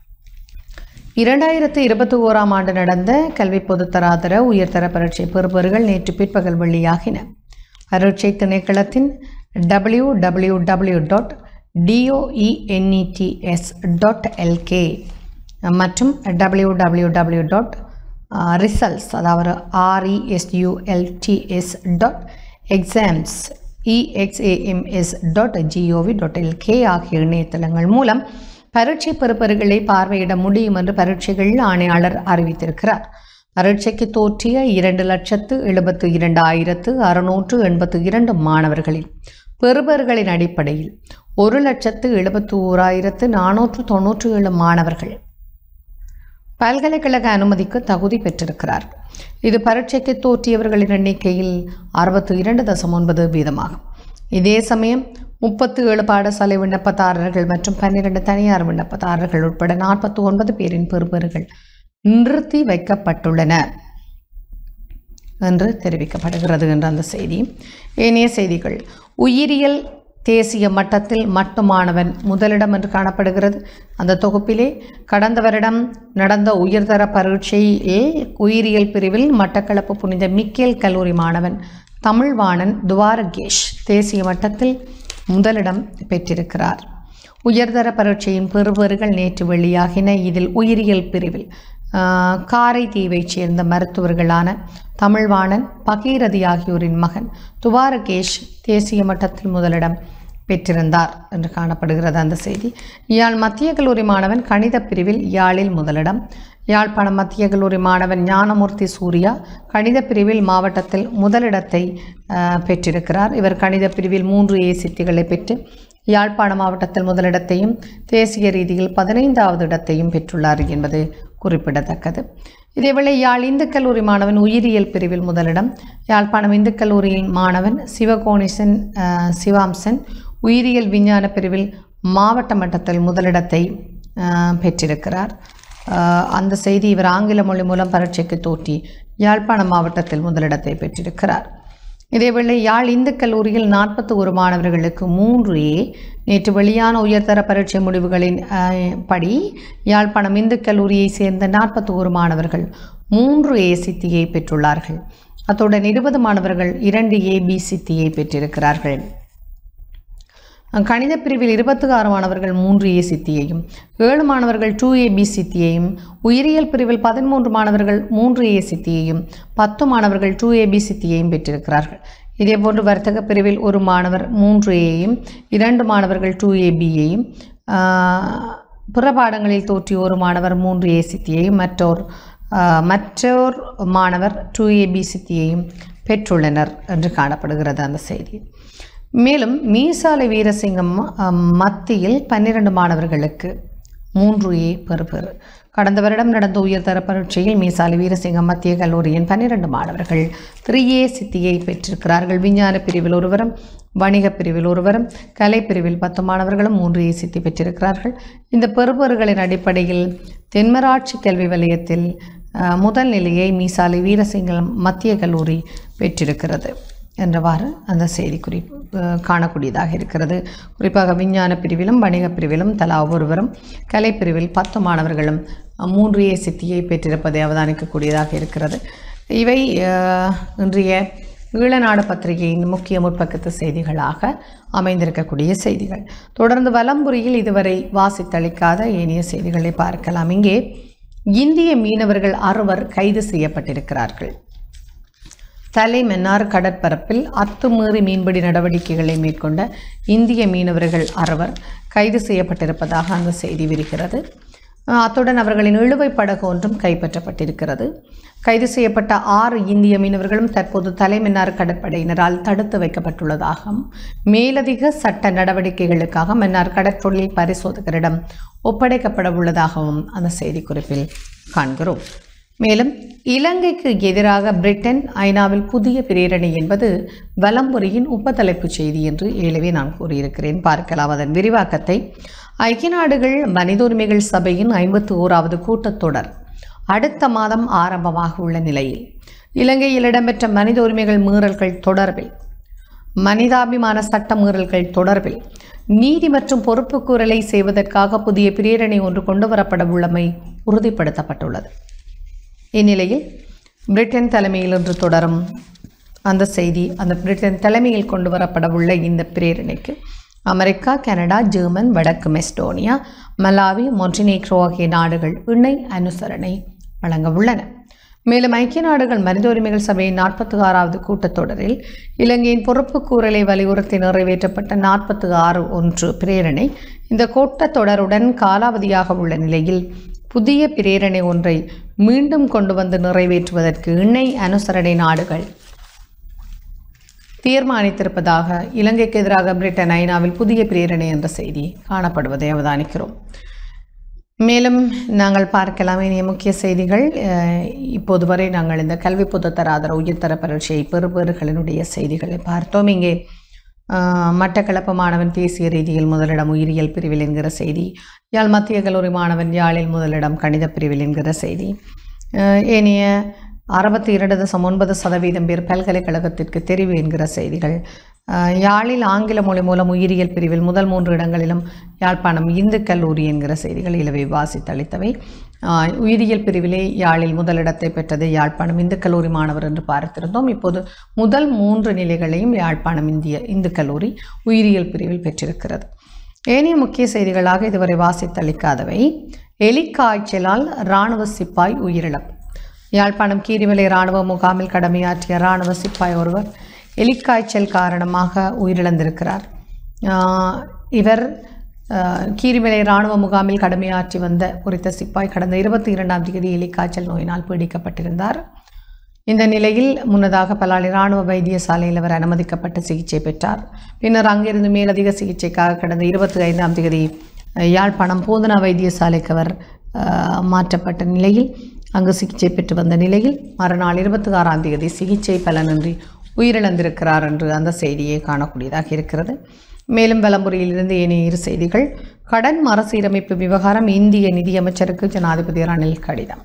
இரண்டாயிரத்து இருபத்தி ஓராம் ஆண்டு நடந்த கல்வி பொது தராதர உயர்தர பரீட்சை பெறுபவர்கள் நேற்று பிற்பகல் வெளியாகின பரீட்சை திணைக்களத்தின் W W W dot DOENETS dot LK மற்றும் W W W dot results அதாவது ஆர்இஎஸ்யூஎல்டிஎஸ் dot exams இஎக்ஸ்ஏஎம்எஸ் dot gov dot LK ஆகிய இணையதளங்கள் மூலம் பரீட்சை பெறுபவர்களை பார்வையிட முடியும் என்று பரீட்சைகள் ஆணையாளர் அறிவித்திருக்கிறார் பரீட்சைக்கு தோற்றிய இரண்டு லட்சத்து எழுபத்து இரண்டாயிரத்து அறுநூற்று எண்பத்து இரண்டு மாணவர்களில் பெறுபவர்களின் அடிப்படையில் ஒரு லட்சத்து எழுபத்து ஓராயிரத்து நானூற்று தொன்னூற்றி ஏழு மாணவர்கள் பல்கலைக்கழக அனுமதிக்கு தகுதி பெற்றிருக்கிறார் இது பரீட்சைக்கு தோற்றியவர்களின் எண்ணிக்கையில் அறுபத்து இரண்டு தசம் ஒன்பது வீதமாகும் இதே சமயம் முப்பத்து ஏழு பாடசாலை விண்ணப்பதாரர்கள் மற்றும் பன்னிரண்டு தனியார் விண்ணப்பதாரர்கள் உட்பட நாற்பத்தி ஒன்பது பேரின் பெறுபவர்கள் நிறுத்தி வைக்கப்பட்டுள்ளன என்று தெரிவிக்கப்படுகிறது என்ற அந்த செய்தி ஏனைய செய்திகள் உயிரியல் தேசிய மட்டத்தில் மட்டுமானவன் முதலிடம் என்று காணப்படுகிறது அந்த தொகுப்பிலே கடந்த வருடம் நடந்த உயர்தர பரீட்சையில் உயிரியல் பிரிவில் மட்டக்களப்பு புனித மிக்கேல் கல்லூரி மாணவன் தமிழ்வாணன் துவாரகேஷ் தேசிய மட்டத்தில் முதலிடம் பெற்றிருக்கிறார் உயர்தர பரீட்சையின் பெறுபேறுகள் நேற்று வெளியாகின இதில் உயிரியல் பிரிவில் ஆஹ், காரைதீவைச் சேர்ந்த மருத்துவர்களான தமிழ்வாணன் பகீரதி ஆகியோரின் மகன் துவாரகேஷ் தேசிய மட்டத்தில் முதலிடம் பெற்றிருந்தார் என்று காணப்படுகிறது அந்த செய்தி யாழ் மத்திய கல்லூரி மாணவன் கணித பிரிவில் யாழில் முதலிடம் யாழ்ப்பாணம் மத்திய கல்லூரி மாணவன் ஞானமூர்த்தி சூர்யா கணித பிரிவில் மாவட்டத்தில் முதலிடத்தை ஆஹ், பெற்றிருக்கிறார் இவர் கணித பிரிவில் மூன்று ஏ சித்திகளை பெற்று யாழ்ப்பாண மாவட்டத்தில் முதலிடத்தையும் தேசிய ரீதியில் பதினைந்தாவது இடத்தையும் பெற்றுள்ளார் என்பது குறிப்பிடத்தக்கது இதேவேளை யாழ் இந்து கல்லூரி மாணவன் உயிரியல் பிரிவில் முதலிடம் யாழ்ப்பாணம் இந்து கல்லூரியின் மாணவன் சிவகோணிசன் ஆஹ், சிவாம்சன் உயிரியல் விஞ்ஞான பிரிவில் மாவட்ட மட்டத்தில் முதலிடத்தை ஆஹ், பெற்றிருக்கிறார் ஆஹ், அந்த செய்தி இவர் ஆங்கில மொழி மூலம் பரீட்சைக்கு தோற்றி யாழ்ப்பாணம் மாவட்டத்தில் முதலிடத்தை பெற்றிருக்கிறார் இதேவேளை யாழ் இந்து கல்லூரியில் நாற்பத்தி ஒரு மாணவர்களுக்கு மூன்று ஏ நேற்று வெளியான உயர்தர பரீட்சை முடிவுகளின் அஹ், படி யாழ்ப்பாணம் இந்து கல்லூரியை சேர்ந்த நாற்பத்தி ஒரு மாணவர்கள் மூன்று ஏ சித்தியை பெற்றுள்ளார்கள் அத்துடன் இருபது மாணவர்கள் இரண்டு ஏ பி சித்தியை பெற்றிருக்கிறார்கள் கணித பிரிவில் இருபத்தி ஆறு மாணவர்கள் மூன்று ஏ சித்தியையும் ஏழு மாணவர்கள் டூ ஏ பி சித்தியையும் உயிரியல் பிரிவில் பதிமூன்று மாணவர்கள் மூன்று ஏ சித்தியையும் பத்து மாணவர்கள் டூ ஏ பி சித்தியையும் பெற்றிருக்கிறார்கள் இதேபோன்று வர்த்தக பிரிவில் ஒரு மாணவர் மூன்று ஏயும் இரண்டு மாணவர்கள் டூ ஏ பியையும் பிற பாடங்களில் தோற்றிய ஒரு மாணவர் மூன்று ஏ சித்தியையும் மற்றோர் ஆஹ், மற்றோர் மாணவர் டூ ஏ பி சித்தியையும் பெற்றுள்ளனர் என்று காணப்படுகிறது அந்த செய்தி மேலும் மீசாலை வீரசிங்கம் அஹ், மத்தியில் பன்னிரண்டு மாணவர்களுக்கு மூன்று ஏ பெறுபெறு கடந்த வருடம் நடந்த உயர்தர பரீட்சையில் மீசாலை வீரசிங்கம் மத்திய கல்லூரியின் பன்னிரண்டு மாணவர்கள் த்ரீ ஏ சித்தியை பெற்றிருக்கிறார்கள் விஞ்ஞான பிரிவில் ஒருவரும் வணிக பிரிவில் ஒருவரும் கலை பிரிவில் பத்து மாணவர்களும் மூன்று ஏ சித்தி பெற்றிருக்கிறார்கள் இந்த பெறுபேறுகளின் அடிப்படையில் தென்மராட்சி கல்வி வலயத்தில் அஹ், முதல் நிலையை மீசாலை வீரசிங்கம் மத்திய கல்லூரி பெற்றிருக்கிறது என்றவாறு அந்த செய்தி குறிப்பு அஹ், காணக்கூடியதாக இருக்கிறது குறிப்பாக விஞ்ஞான பிரிவிலும் வணிக பிரிவிலும் தலா ஒருவரும் கலைப்பிரிவில் பத்து மாணவர்களும் அஹ், மூன்று ஏ சித்தியை பெற்றிருப்பதை அவதானிக்கக்கூடியதாக இருக்கிறது இவை அஹ், இன்றைய ஈழநாடு பத்திரிகையின் முக்கிய முற்பக்கத்து செய்திகளாக அமைந்திருக்கக்கூடிய செய்திகள் தொடர்ந்து வலம்புரியில் இதுவரை வாசித்தளிக்காத ஏனைய செய்திகளை பார்க்கலாம் இங்கே இந்திய மீனவர்கள் அறுவர் கைது செய்யப்பட்டிருக்கிறார்கள் தலைமன்னார் கடற்பரப்பில் அத்துமீறி மீன்பிடி நடவடிக்கைகளை மேற்கொண்ட இந்திய மீனவர்கள் அறுவர் கைது செய்யப்பட்டிருப்பதாக அந்த செய்தி விரிகிறது அஹ் அத்துடன் அவர்களின் இழுவைப் படகு ஒன்றும் கைப்பற்றப்பட்டிருக்கிறது கைது செய்யப்பட்ட ஆறு இந்திய மீனவர்களும் தற்போது தலைமன்னார் கடற்படையினரால் தடுத்து வைக்கப்பட்டுள்ளதாகவும் மேலதிக சட்ட நடவடிக்கைகளுக்காக மன்னார் கடற்தொழில் பரிசோதகரிடம் ஒப்படைக்கப்பட உள்ளதாகவும் அந்த செய்திக்குறிப்பில் காண்கிறோம் மேலும் இலங்கைக்கு எதிராக பிரிட்டன் ஐநாவில் புதிய பிரேரணை என்பது வலம்புரியின் உபத்தலைப்புச் செய்தி என்று ஏலவே நான் கூறியிருக்கிறேன் பார்க்கலாம் அதன் விரிவாக்கத்தை ஐக்கிய நாடுகள் மனித உரிமைகள் சபையின் ஐம்பத்தி ஓராவது கூட்டத்தொடர் அடுத்த மாதம் ஆரம்பமாக உள்ள நிலையில் இலங்கையில் இடம்பெற்ற மனித உரிமைகள் மீறல்கள் தொடர்பில் மனிதாபிமான சட்ட மீறல்கள் தொடர்பில் நீதி மற்றும் பொறுப்புக்கூறலை செய்வதற்காக புதிய பிரேரணை ஒன்று கொண்டு வரப்பட உள்ளமை உறுதிப்படுத்தப்பட்டுள்ளது இந்நிலையில் பிரிட்டன் தலைமையில் இன்று தொடரும் அந்த செய்தி அந்த பிரிட்டன் தலைமையில் கொண்டு வரப்படவுள்ள இந்த பிரேரணைக்கு அமெரிக்கா கனடா ஜெர்மன் வடக்கு மெஸ்டோனியா மலாவி மொன்டினீக்ரோ ஆகிய நாடுகள் இணை அனுசரணை வழங்க உள்ளன மேலும் ஐக்கிய நாடுகள் மனித உரிமைகள் சபையின் நாற்பத்தி ஆறாவது கூட்டத்தொடரில் இலங்கையின் பொறுப்புக்கூறலை வலியுறுத்தி நிறைவேற்றப்பட்ட நாற்பத்தி ஆறு ஒன்று பிரேரணை இந்த கூட்டத்தொடருடன் காலாவதியாக உள்ள நிலையில் புதிய பிரேரணை ஒன்றை மீண்டும் கொண்டு வந்து நிறைவேற்றுவதற்கு இணை அனுசரணை நாடுகள் தீர்மானித்திருப்பதாக இலங்கைக்கு எதிராக பிரிட்டன் ஐநாவில் புதிய பிரேரணை என்ற செய்தி காணப்படுவதை அவதானிக்கிறோம் மேலும் நாங்கள் பார்க்கலாம் இனிய முக்கிய செய்திகள் அஹ், இப்போது வரை நாங்கள் இந்த கல்வி பொதுத்தராதர உயர்தர பரீட்சை பெறுபேறுகளினுடைய செய்திகளை பார்த்தோம் இங்கே அஹ், மட்டக்களப்பு மாணவன் தேசிய ரீதியில் முதலிடம் உயிரியல் பிரிவில் என்கிற செய்தி யாழ் மத்திய கல்லூரி மாணவன் யாழில் முதலிடம் கணித பிரிவில் என்கிற செய்தி அஹ், ஏனைய அறுபத்தி இரண்டு தசம் ஒன்பது சதவீதம் பேர் பல்கலைக்கழகத்திற்கு தெரிவு என்கிற செய்திகள் அஹ், யாழில் ஆங்கில மொழி மூலம் உயிரியல் பிரிவில் முதல் மூன்று இடங்களிலும் யாழ்ப்பாணம் இந்து கல்லூரி என்கிற செய்திகள் இலவை வாசித்தளித்தவை அஹ், உயிரியல் பிரிவிலே யாழில் முதலிடத்தை பெற்றது யாழ்ப்பாணம் இந்து கல்லூரி மாணவர் என்று பார்த்திருந்தோம் இப்போது முதல் மூன்று நிலைகளையும் யாழ்ப்பாணம் இந்திய இந்து கல்லூரி உயிரியல் பிரிவில் பெற்றிருக்கிறது ஏனைய முக்கிய செய்திகளாக இதுவரை வாசித்தளிக்காதவை எலிக்காய்ச்சலால் இராணுவ சிப்பாய் உயிரிழப்பு யாழ்ப்பாணம் கீரிமலை இராணுவ முகாமில் கடமையாற்றிய இராணுவ சிப்பாய் ஒருவர் எலிக்காய்ச்சல் காரணமாக உயிரிழந்திருக்கிறார் ஆஹ் இவர் ஆஹ் கீரிமலை இராணுவ முகாமில் கடமையாற்றி வந்த குறித்த சிப்பாய் கடந்த இருபத்தி இரண்டாம் தேதி எலிக்காய்ச்சல் நோயினால் பீடிக்கப்பட்டிருந்தார் இந்த நிலையில் முன்னதாக பலாலி இராணுவ வைத்தியசாலையில் அவர் அனுமதிக்கப்பட்டு சிகிச்சை பெற்றார் பின்னர் அங்கிருந்து மேலதிக சிகிச்சைக்காக கடந்த இருபத்தி ஐந்தாம் தேதி அஹ், யாழ்ப்பாணம் போதனா வைத்தியசாலைக்கு அவர் அஹ், மாற்றப்பட்ட நிலையில் அங்கு சிகிச்சை பெற்று வந்த நிலையில் மறுநாள் இருபத்தி ஆறாம் தேதி சிகிச்சை பலனின்றி உயிரிழந்திருக்கிறார் என்று அந்த செய்தியை காணக்கூடியதாக இருக்கிறது மேலும் வலம்புரியிலிருந்து ஏனைய இரு செய்திகள் கடன் மறுசீரமைப்பு விவகாரம் இந்திய நிதியமைச்சருக்கு ஜனாதிபதி ரணில் கடிதம்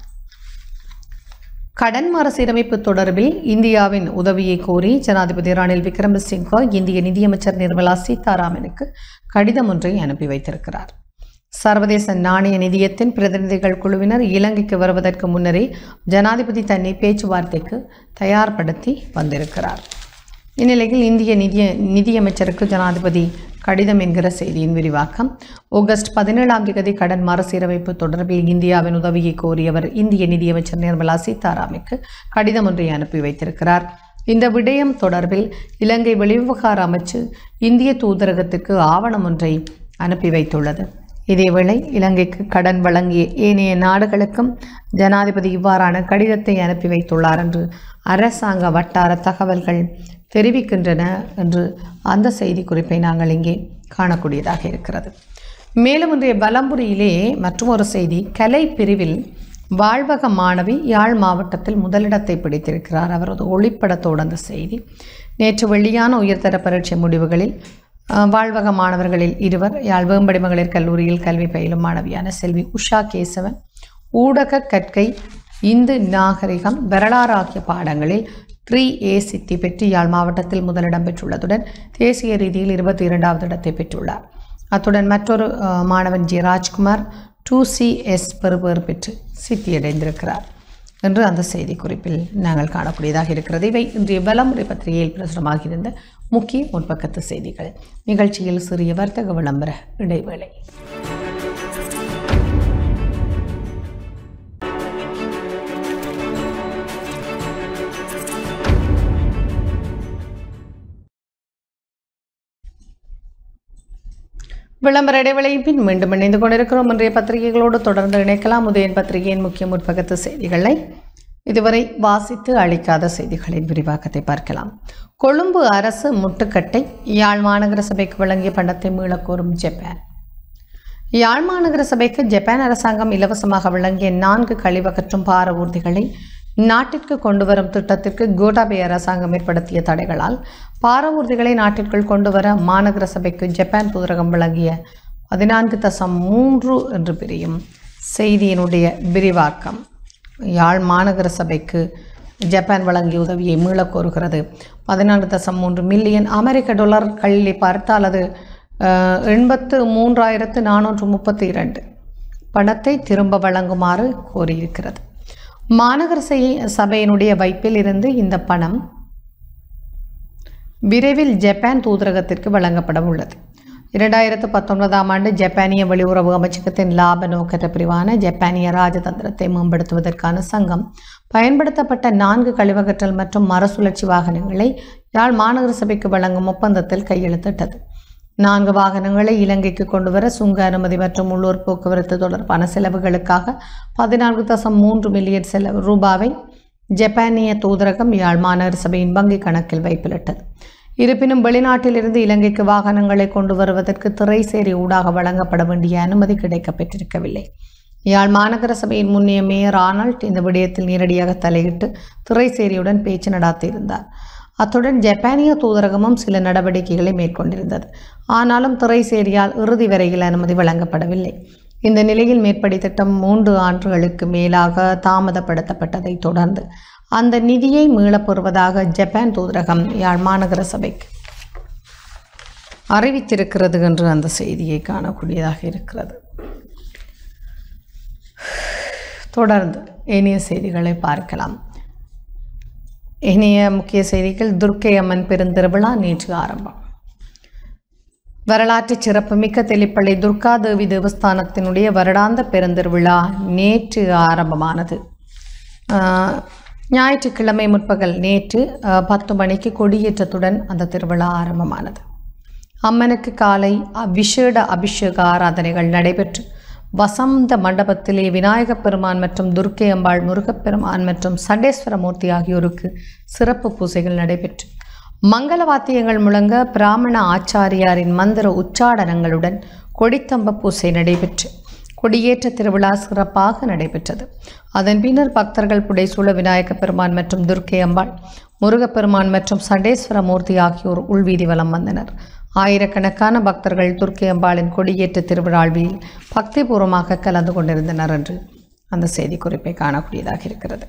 கடன் மறுசீரமைப்பு தொடர்பில் இந்தியாவின் உதவியை கோரி ஜனாதிபதி ரணில் விக்ரமசிங்கே இந்திய நிதியமைச்சர் நிர்மலா சீதாராமனுக்கு கடிதம் ஒன்றை அனுப்பி வைத்திருக்கிறார் சர்வதேச நாணய நிதியத்தின் பிரதிநிதிகள் குழுவினர் இலங்கைக்கு வருவதற்கு முன்னரே ஜனாதிபதி தன்னை பேச்சுவார்த்தைக்கு தயார்படுத்தி வந்திருக்கிறார் இந்நிலையில் இந்திய நிதிய நிதியமைச்சருக்கு ஜனாதிபதி கடிதம் என்கிற செய்தியின் விரிவாக்கம் ஆகஸ்ட் பதினேழாம் தேதி கடன் மறுசீரமைப்பு தொடர்பில் இந்தியாவின் உதவியை கோரியவர் இந்திய நிதியமைச்சர் நிர்மலா சீதாராமுக்கு கடிதம் ஒன்றை அனுப்பி வைத்திருக்கிறார் இந்த விடயம் தொடர்பில் இலங்கை வெளிவிவகார அமைச்சு இந்திய தூதரகத்திற்கு ஆவணம் ஒன்றை அனுப்பி வைத்துள்ளது இதேவேளை இலங்கைக்கு கடன் வழங்கிய ஏனைய நாடுகளுக்கும் ஜனாதிபதி இவ்வாறான கடிதத்தை அனுப்பி வைத்துள்ளார் என்று அரசாங்க வட்டார தகவல்கள் தெரிவிக்கின்றன என்று அந்த செய்தி குறிப்பை நாங்கள் இங்கே காணக்கூடியதாக இருக்கிறது மேலும் இன்றைய பலம்புரியிலே மற்றொரு செய்தி கலை பிரிவில் வாழ்வக மாணவி யாழ் மாவட்டத்தில் முதலிடத்தை பிடித்திருக்கிறார் அவரது ஒளிப்படத்தோடு அந்த செய்தி நேற்று வெளியான உயர்தர பரீட்சை முடிவுகளில் அஹ், வாழ்வக மாணவர்களில் இருவர் யாழ் வேம்படி மகளிர் கல்லூரியில் கல்வி பயிலும் மாணவியான செல்வி உஷா கேசவன் ஊடக கற்கை இந்து நாகரிகம் வரலாறு ஆகிய பாடங்களில் த்ரீ ஏ சித்தி பெற்று யாழ் மாவட்டத்தில் முதலிடம் பெற்றுள்ளதுடன் தேசிய ரீதியில் இருபத்தி இரண்டாவது இடத்தை பெற்றுள்ளார் அத்துடன் மற்றொரு அஹ், மாணவன் G Rajkumar two C S பெறுபேறு பெற்று சித்தியடைந்திருக்கிறார் என்று அந்த செய்தி குறிப்பில் நாங்கள் காணக்கூடியதாக இருக்கிறது இவை இன்றைய பலமுறை பத்திரிகையில் பிரசுரமாகியிருந்த முக்கிய முற்பக்கத்து செய்திகள் நிகழ்ச்சியில் சிறிய வர்த்தக விளம்பர இடைவேளை விளம்பர இடைவேளையின் பின் மீண்டும் இணைந்து கொண்டிருக்கிறோம் இன்றைய பத்திரிகைகளோடு தொடர்ந்து இணைக்கலாம் உதயன் பத்திரிகையின் முக்கிய முற்பக்கத்து செய்திகளை இதுவரை வாசித்து அளிக்காத செய்திகளின் விரிவாக்கத்தை பார்க்கலாம் கொழும்பு அரசு முட்டுக்கட்டை யாழ் மாநகர சபைக்கு வழங்கிய பணத்தை மீளக் கோரும் ஜப்பான் யாழ் மாநகர சபைக்கு ஜப்பான் அரசாங்கம் இலவசமாக வழங்கிய நான்கு கழிவகற்றும் பார ஊர்திகளை நாட்டிற்கு கொண்டு வரும் திட்டத்திற்கு கோட்டாபே அரசாங்கம் ஏற்படுத்திய தடைகளால் பார ஊர்திகளை நாட்டிற்குள் கொண்டு வர மாநகர சபைக்கு ஜப்பான் தூதரகம் வழங்கிய பதினான்கு தசம் மூன்று என்று பிரியும் செய்தியினுடைய விரிவாக்கம் யாழ் மாநகர சபைக்கு ஜப்பான் வழங்கிய உதவியை மீளக் கோருகிறது பதினான்கு தசம் மூன்று மில்லியன் அமெரிக்க டாலர் கல்லை பார்த்தால் அது அஹ், எண்பத்து மூன்றாயிரத்து நானூற்று முப்பத்தி இரண்டு பணத்தை திரும்ப வழங்குமாறு கோரியிருக்கிறது மாநகர சை- சபையினுடைய வைப்பில் இருந்து இந்த பணம் விரைவில் ஜப்பான் தூதரகத்திற்கு வழங்கப்பட உள்ளது இரண்டாயிரத்து பத்தொன்பதாம் ஆண்டு ஜப்பானிய வெளியுறவு அமைச்சகத்தின் லாப நோக்கற்ற பிரிவான ஜப்பானிய ராஜதந்திரத்தை மேம்படுத்துவதற்கான சங்கம் பயன்படுத்தப்பட்ட நான்கு கழிவகற்றல் மற்றும் மறுசுழற்சி வாகனங்களை யாழ் மாநகர சபைக்கு வழங்கும் ஒப்பந்தத்தில் கையெழுத்திட்டது நான்கு வாகனங்களை இலங்கைக்கு கொண்டு வர சுங்க அனுமதி மற்றும் உள்ளூர் போக்குவரத்து தொடர்பான செலவுகளுக்காக பதினான்கு தசம் மூன்று மில்லியன் செலவு ரூபாவை ஜப்பானிய தூதரகம் யாழ் மாநகர சபையின் வங்கி கணக்கில் வைப்பிலிட்டது இருப்பினும் வெளிநாட்டிலிருந்து இலங்கைக்கு வாகனங்களை கொண்டு வருவதற்கு திரைசேரி ஊடாக வழங்கப்பட வேண்டிய அனுமதி கிடைக்கப் பெற்றிருக்கவில்லை யாழ் மாநகர சபையின் முன்னைய மேயர் ஆனல்ட் இந்த விடயத்தில் நேரடியாக தலையிட்டு திரைசேரியுடன் பேச்சு நடாத்தியிருந்தார் அத்துடன் ஜப்பானிய தூதரகமும் சில நடவடிக்கைகளை மேற்கொண்டிருந்தது ஆனாலும் திரைசேரியால் இறுதி வரையில் அனுமதி வழங்கப்படவில்லை இந்த நிலையில் மேற்படி திட்டம் மூன்று ஆண்டுகளுக்கு மேலாக தாமதப்படுத்தப்பட்டதை தொடர்ந்து அந்த நிதியை மீளப் பெறுவதாக ஜப்பான் தூதரகம் யாழ் மாநகர சபைக்கு அறிவித்திருக்கிறது என்று அந்த செய்தியை காணக்கூடியதாக இருக்கிறது தொடர்ந்து இனிய செய்திகளை பார்க்கலாம் இனிய முக்கிய செய்திகள் துர்க்கை அம்மன் பெருந்திருவிழா நேற்று ஆரம்பம் வரலாற்று சிறப்புமிக்க தெளிப்பள்ளி துர்காதேவி தேவஸ்தானத்தினுடைய வருடாந்த பெருந்திருவிழா நேற்று ஆரம்பமானது ஆஹ், ஞாயிற்றுக்கிழமை முற்பகல் நேற்று ஆஹ், பத்து மணிக்கு கொடியேற்றத்துடன் அந்த திருவிழா ஆரம்பமானது அம்மனுக்கு காலை அ- விசேட அபிஷேக ஆராதனைகள் நடைபெற்று வசந்த மண்டபத்திலே விநாயகப் பெருமான் மற்றும் துர்க்கை அம்பாள் முருகப்பெருமான் மற்றும் சண்டேஸ்வரமூர்த்தி ஆகியோருக்கு சிறப்பு பூஜைகள் நடைபெற்று மங்கள வாத்தியங்கள் முழங்க பிராமண ஆச்சாரியாரின் மந்திர உச்சாடனங்களுடன் கொடித்தம்ப பூசை நடைபெற்று கொடியேற்ற திருவிழா சிறப்பாக நடைபெற்றது அதன் பின்னர் பக்தர்கள் புடைசூழ விநாயகப் பெருமான் மற்றும் துர்க்கை அம்பாள் முருகப்பெருமான் மற்றும் சண்டேஸ்வர மூர்த்தி ஆகியோர் உள்வீதி வலம் வந்தனர் ஆயிரக்கணக்கான பக்தர்கள் துர்க்கை அம்பாளின் கொடியேற்ற திருவிழாவில் பக்திபூர்வமாக கலந்து கொண்டிருந்தனர் என்று அந்த செய்திக்குறிப்பை காணக்கூடியதாக இருக்கிறது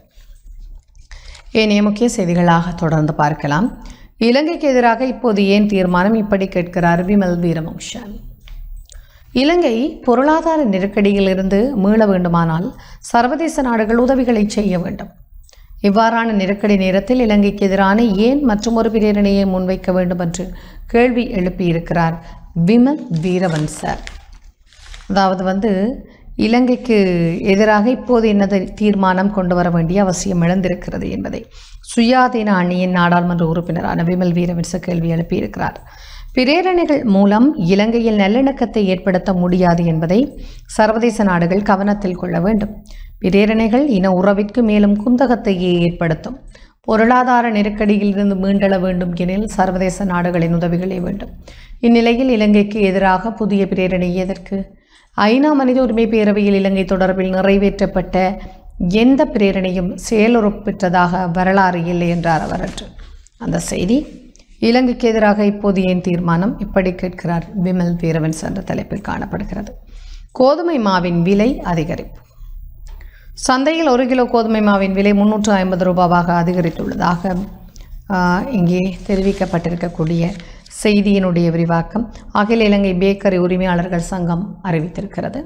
ஏனைய முக்கிய செய்திகளாக தொடர்ந்து பார்க்கலாம் இலங்கைக்கு எதிராக இப்போது ஏன் தீர்மானம் இப்படி கேட்கிறார் விமல் வீரவங்சன் இலங்கை பொருளாதார நெருக்கடியிலிருந்து மீள வேண்டுமானால் சர்வதேச நாடுகள் உதவிகளை செய்ய வேண்டும் இவ்வாறான நெருக்கடி நேரத்தில் இலங்கைக்கு எதிரான ஏன் மற்றும் ஒரு பிரேரணையை முன்வைக்க வேண்டும் என்று கேள்வி எழுப்பியிருக்கிறார் விமல் வீரவன்ச அதாவது வந்து இலங்கைக்கு எதிராக இப்போது என்னது தீர்மானம் கொண்டு வர வேண்டிய அவசியம் எழுந்திருக்கிறது என்பதை சுயாதீன அணியின் நாடாளுமன்ற உறுப்பினரான விமல் வீரவன்ச கேள்வி எழுப்பியிருக்கிறார் பிரேரணைகள் மூலம் இலங்கையில் நல்லிணக்கத்தை ஏற்படுத்த முடியாது என்பதை சர்வதேச நாடுகள் கவனத்தில் கொள்ள வேண்டும் பிரேரணைகள் இன உறவிற்கு மேலும் குந்தகத்தையே ஏற்படுத்தும் பொருளாதார நெருக்கடியில் இருந்து மீண்டெழ வேண்டும் எனில் சர்வதேச நாடுகளின் உதவிகளே வேண்டும் இந்நிலையில் இலங்கைக்கு எதிராக புதிய பிரேரணை எதற்கு ஐநா மனித உரிமை பேரவையில் இலங்கை தொடர்பில் நிறைவேற்றப்பட்ட எந்த பிரேரணையும் செயலுறப்பெற்றதாக வரலாறு இல்லை என்றார் அவர் அன்று அந்த செய்தி இலங்கைக்கு எதிராக இப்போது ஏன் தீர்மானம் இப்படி கேட்கிறார் விமல் வீரவன்ஸ் என்ற தலைப்பில் காணப்படுகிறது கோதுமை மாவின் விலை அதிகரிப்பு சந்தையில் ஒரு கிலோ கோதுமை மாவின் விலை முன்னூற்று ஐம்பது ரூபாவாக அதிகரித்துள்ளதாக ஆஹ், இங்கே தெரிவிக்கப்பட்டிருக்கக்கூடிய செய்தியினுடைய விரிவாக்கம் அகில இலங்கை பேக்கரி உரிமையாளர்கள் சங்கம் அறிவித்திருக்கிறது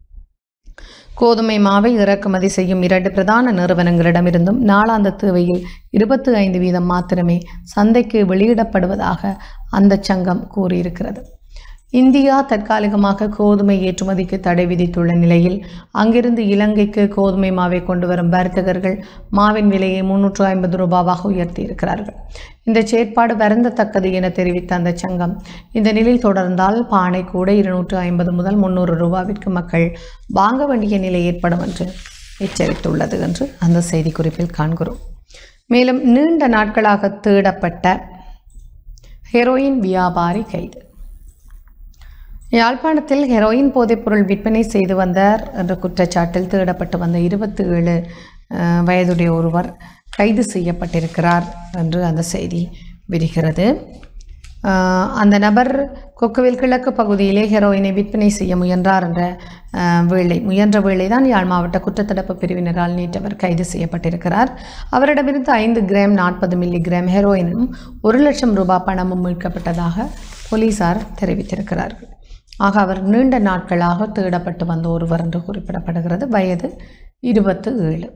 கோதுமை மாவை இறக்குமதி செய்யும் இரண்டு பிரதான நிறுவனங்களிடமிருந்தும் நாளாந்த தேவையில் இருபத்தி ஐந்து வீதம் மாத்திரமே சந்தைக்கு வெளியிடப்படுவதாக அந்த சங்கம் கூறியிருக்கிறது இந்தியா தற்காலிகமாக கோதுமை ஏற்றுமதிக்கு தடை விதித்துள்ள நிலையில் அங்கிருந்து இலங்கைக்கு கோதுமை மாவை கொண்டு வரும் வர்த்தகர்கள் மாவின் விலையை முன்னூற்று ஐம்பது ரூபாவாக உயர்த்தியிருக்கிறார்கள் இந்த செயற்பாடு வருந்தத்தக்கது என தெரிவித்த அந்த சங்கம் இந்த நிலை தொடர்ந்தால் பானை கூட இருநூற்று ஐம்பது முதல் முன்னூறு ரூபாவிற்கு மக்கள் வாங்க வேண்டிய நிலை ஏற்படும் என்று எச்சரித்துள்ளது என்று அந்த செய்திக்குறிப்பில் காண்கிறோம் மேலும் நீண்ட நாட்களாக தேடப்பட்ட ஹெரோயின் வியாபாரி கைது யாழ்ப்பாணத்தில் ஹெரோயின் போதைப்பொருள் விற்பனை செய்து வந்தார் என்ற குற்றச்சாட்டில் தேடப்பட்டு வந்த இருபத்தி ஏழு வயதுடைய ஒருவர் கைது செய்யப்பட்டிருக்கிறார் என்று அந்த செய்தி விரிகிறது அஹ், அந்த நபர் கொக்குவில் கிழக்கு பகுதியிலே ஹெரோயினை விற்பனை செய்ய முயன்றார் என்ற அஹ், வேளை முயன்ற வேளைதான் யாழ் மாவட்ட குற்றத்தடுப்பு பிரிவினரால் நேற்று அவர் கைது செய்யப்பட்டிருக்கிறார் அவரிடமிருந்து ஐந்து கிராம் நாற்பது மில்லி கிராம் ஹெரோயினும் ஒரு லட்சம் ரூபாய் பணமும் மீட்கப்பட்டதாக போலீசார் தெரிவித்திருக்கிறார்கள் ஆக அவர் நீண்ட நாட்களாக தேடப்பட்டு வந்த ஒருவர் என்று குறிப்பிடப்படுகிறது வயது இருபத்து ஏழு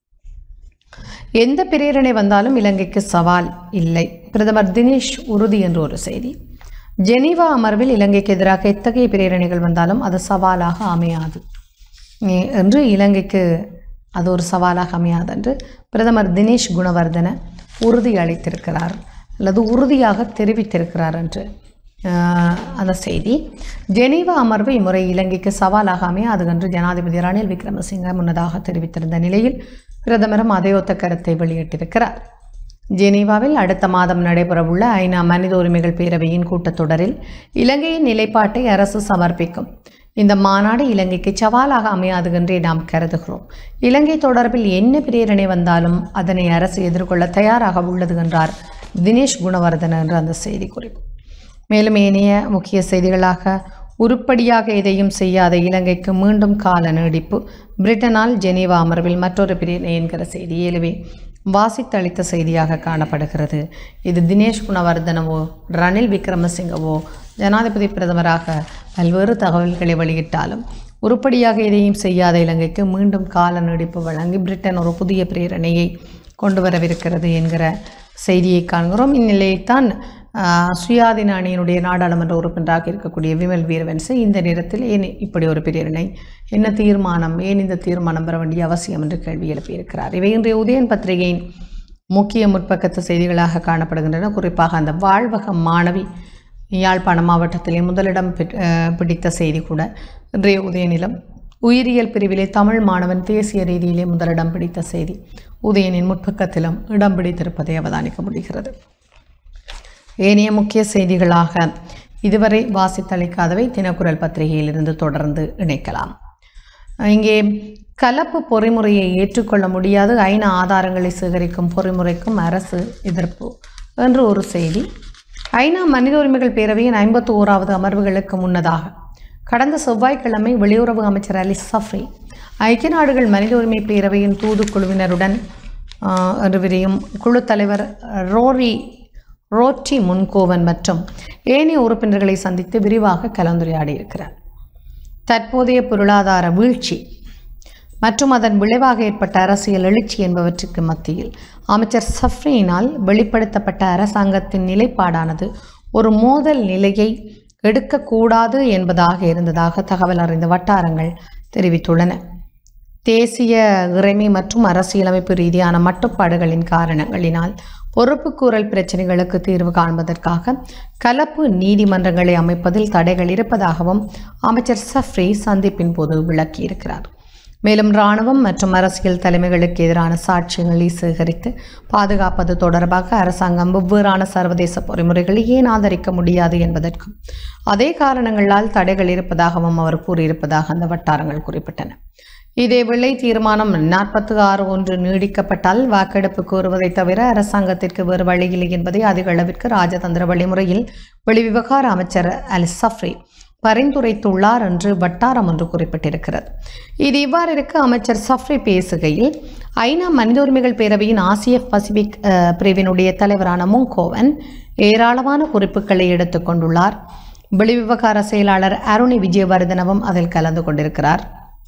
எந்த பிரேரணை வந்தாலும் இலங்கைக்கு சவால் இல்லை பிரதமர் தினேஷ் உறுதி என்று ஒரு செய்தி ஜெனீவா அமர்வில் இலங்கைக்கு எதிராக எத்தகைய பிரேரணைகள் வந்தாலும் அது சவாலாக அமையாது எ- என்று இலங்கைக்கு அது ஒரு சவாலாக அமையாது என்று பிரதமர் தினேஷ் குணவர்தன உறுதி அளித்திருக்கிறார் அல்லது உறுதியாக தெரிவித்திருக்கிறார் என்று ஆஹ், அந்த செய்தி ஜெனீவா அமர்வு இம்முறை இலங்கைக்கு சவாலாக அமையாது என்று ஜனாதிபதி ரணில் விக்ரமசிங்க முன்னதாக தெரிவித்திருந்த நிலையில் பிரதமரும் அதே ஒத்த கருத்தை வெளியிட்டிருக்கிறார் ஜெனீவாவில் அடுத்த மாதம் நடைபெறவுள்ள ஐநா மனித உரிமைகள் பேரவையின் கூட்டத்தொடரில் இலங்கையின் நிலைப்பாட்டை அரசு சமர்ப்பிக்கும் இந்த மாநாடு இலங்கைக்கு சவாலாக அமையாது என்றே நாம் கருதுகிறோம் இலங்கை தொடர்பில் என்ன பிரேரணை வந்தாலும் அதனை அரசு எதிர்கொள்ள தயாராக உள்ளது என்றார் தினேஷ் குணவர்தன என்ற அந்த செய்தி குறிப்பு மேலும் ஏனைய முக்கிய செய்திகளாக உருப்படியாக எதையும் செய்யாத இலங்கைக்கு மீண்டும் கால நீடிப்பு பிரிட்டனால் ஜெனீவா அமர்வில் மற்றொரு பிரிவினை என்கிற செய்தி எனவே வாசித்தளித்த செய்தியாக காணப்படுகிறது இது தினேஷ் குணவர்தனவோ ரணில் விக்ரமசிங்கவோ ஜனாதிபதி பிரதமராக பல்வேறு தகவல்களை வெளியிட்டாலும் உருப்படியாக எதையும் செய்யாத இலங்கைக்கு மீண்டும் கால நீடிப்பு வழங்கி பிரிட்டன் ஒரு புதிய பிரேரணையை கொண்டு வரவிருக்கிறது என்கிற செய்தியை காண்கிறோம் இந்நிலையைத்தான் ஆஹ், சுயாதீன அணியினுடைய நாடாளுமன்ற உறுப்பினராக இருக்கக்கூடிய விமல் வீரவன்சே இந்த நேரத்தில் ஏன் இப்படி ஒரு பிரேரணை என்ன தீர்மானம் ஏன் இந்த தீர்மானம் பெற வேண்டிய அவசியம் என்று கேள்வி எழுப்பியிருக்கிறார் இவை இன்றைய உதயன் பத்திரிகையின் முக்கிய முற்பக்கத்து செய்திகளாக காணப்படுகின்றன குறிப்பாக அந்த வாழ்வக மாணவி யாழ்ப்பாணம் மாவட்டத்திலே முதலிடம் பெற்- அஹ் பிடித்த செய்தி கூட இன்றைய உதயநிலம் உயிரியல் பிரிவிலே தமிழ் மாணவன் தேசிய ரீதியிலே முதலிடம் பிடித்த செய்தி உதயனின் முற்பக்கத்திலும் இடம் பிடித்திருப்பதை அவதானிக்க முடிகிறது ஏனைய முக்கிய செய்திகளாக இதுவரை வாசித்தளிக்காதவை தினக்குரல் பத்திரிகையிலிருந்து தொடர்ந்து இணைக்கலாம் இங்கே கலப்பு பொறிமுறையை ஏற்றுக்கொள்ள முடியாது ஐநா ஆதாரங்களை சேகரிக்கும் பொறிமுறைக்கும் அரசு எதிர்ப்பு என்று ஒரு செய்தி ஐநா மனித உரிமைகள் பேரவையின் ஐம்பத்தி ஓராவது அமர்வுகளுக்கு முன்னதாக கடந்த செவ்வாய்க்கிழமை வெளியுறவு அமைச்சர் அலி சஃப்ரி ஐக்கிய நாடுகள் மனித உரிமை பேரவையின் தூதுக்குழுவினருடன் ஆஹ், என்று விரியும் குழு தலைவர் ரோரி ரோட்டி முன்கோவன் மற்றும் ஏனைய உறுப்பினர்களை சந்தித்து விரிவாக கலந்துரையாடியிருக்கிறார் தற்போதைய பொருளாதார வீழ்ச்சி மற்றும் அதன் விளைவாக ஏற்பட்ட அரசியல் எழுச்சி என்பவற்றுக்கு மத்தியில் அமைச்சர் சஃப்ரியினால் வெளிப்படுத்தப்பட்ட அரசாங்கத்தின் நிலைப்பாடானது ஒரு மோதல் நிலையை எடுக்கக்கூடாது என்பதாக இருந்ததாக தகவல் அறிந்த வட்டாரங்கள் தெரிவித்துள்ளன தேசிய இறைமை மற்றும் அரசியலமைப்பு ரீதியான மட்டுப்பாடுகளின் காரணங்களினால் பொறுப்புக்கூறல் பிரச்சனைகளுக்கு தீர்வு காண்பதற்காக கலப்பு நீதிமன்றங்களை அமைப்பதில் தடைகள் இருப்பதாகவும் அமைச்சர் சஃப்ரி சந்திப்பின் போது விளக்கியிருக்கிறார் மேலும் இராணுவம் மற்றும் அரசியல் தலைமைகளுக்கு எதிரான சாட்சியங்களை சேகரித்து பாதுகாப்பது தொடர்பாக அரசாங்கம் வெவ்வேறான சர்வதேச பொறிமுறைகளை ஏன் ஆதரிக்க முடியாது என்பதற்கும் அதே காரணங்களால் தடைகள் இருப்பதாகவும் அவர் கூறியிருப்பதாக அந்த வட்டாரங்கள் குறிப்பிட்டன இதேவேளை தீர்மானம் நாற்பத்தி ஆறு ஒன்று நீடிக்கப்பட்டால் வாக்கெடுப்பு கோருவதை தவிர அரசாங்கத்திற்கு வேறு வழியில்லை என்பதை அதிக அளவிற்கு ராஜதந்திர வழிமுறையில் வெளிவிவகார அமைச்சர் அல் சஃப்ரி பரிந்துரைத்துள்ளார் என்று வட்டாரம் ஒன்று குறிப்பிட்டிருக்கிறது இது இவ்வாறு இருக்க அமைச்சர் சஃப்ரி பேசுகையில் ஐநா மனித உரிமைகள் பேரவையின் ஆசிய பசிபிக் அஹ், பிரிவினுடைய தலைவரான முங்கோவன் ஏராளமான குறிப்புகளை எடுத்துக்கொண்டுள்ளார் வெளிவிவகார செயலாளர் அருணி விஜயவர்தனவும் அதில் கலந்து கொண்டிருக்கிறார்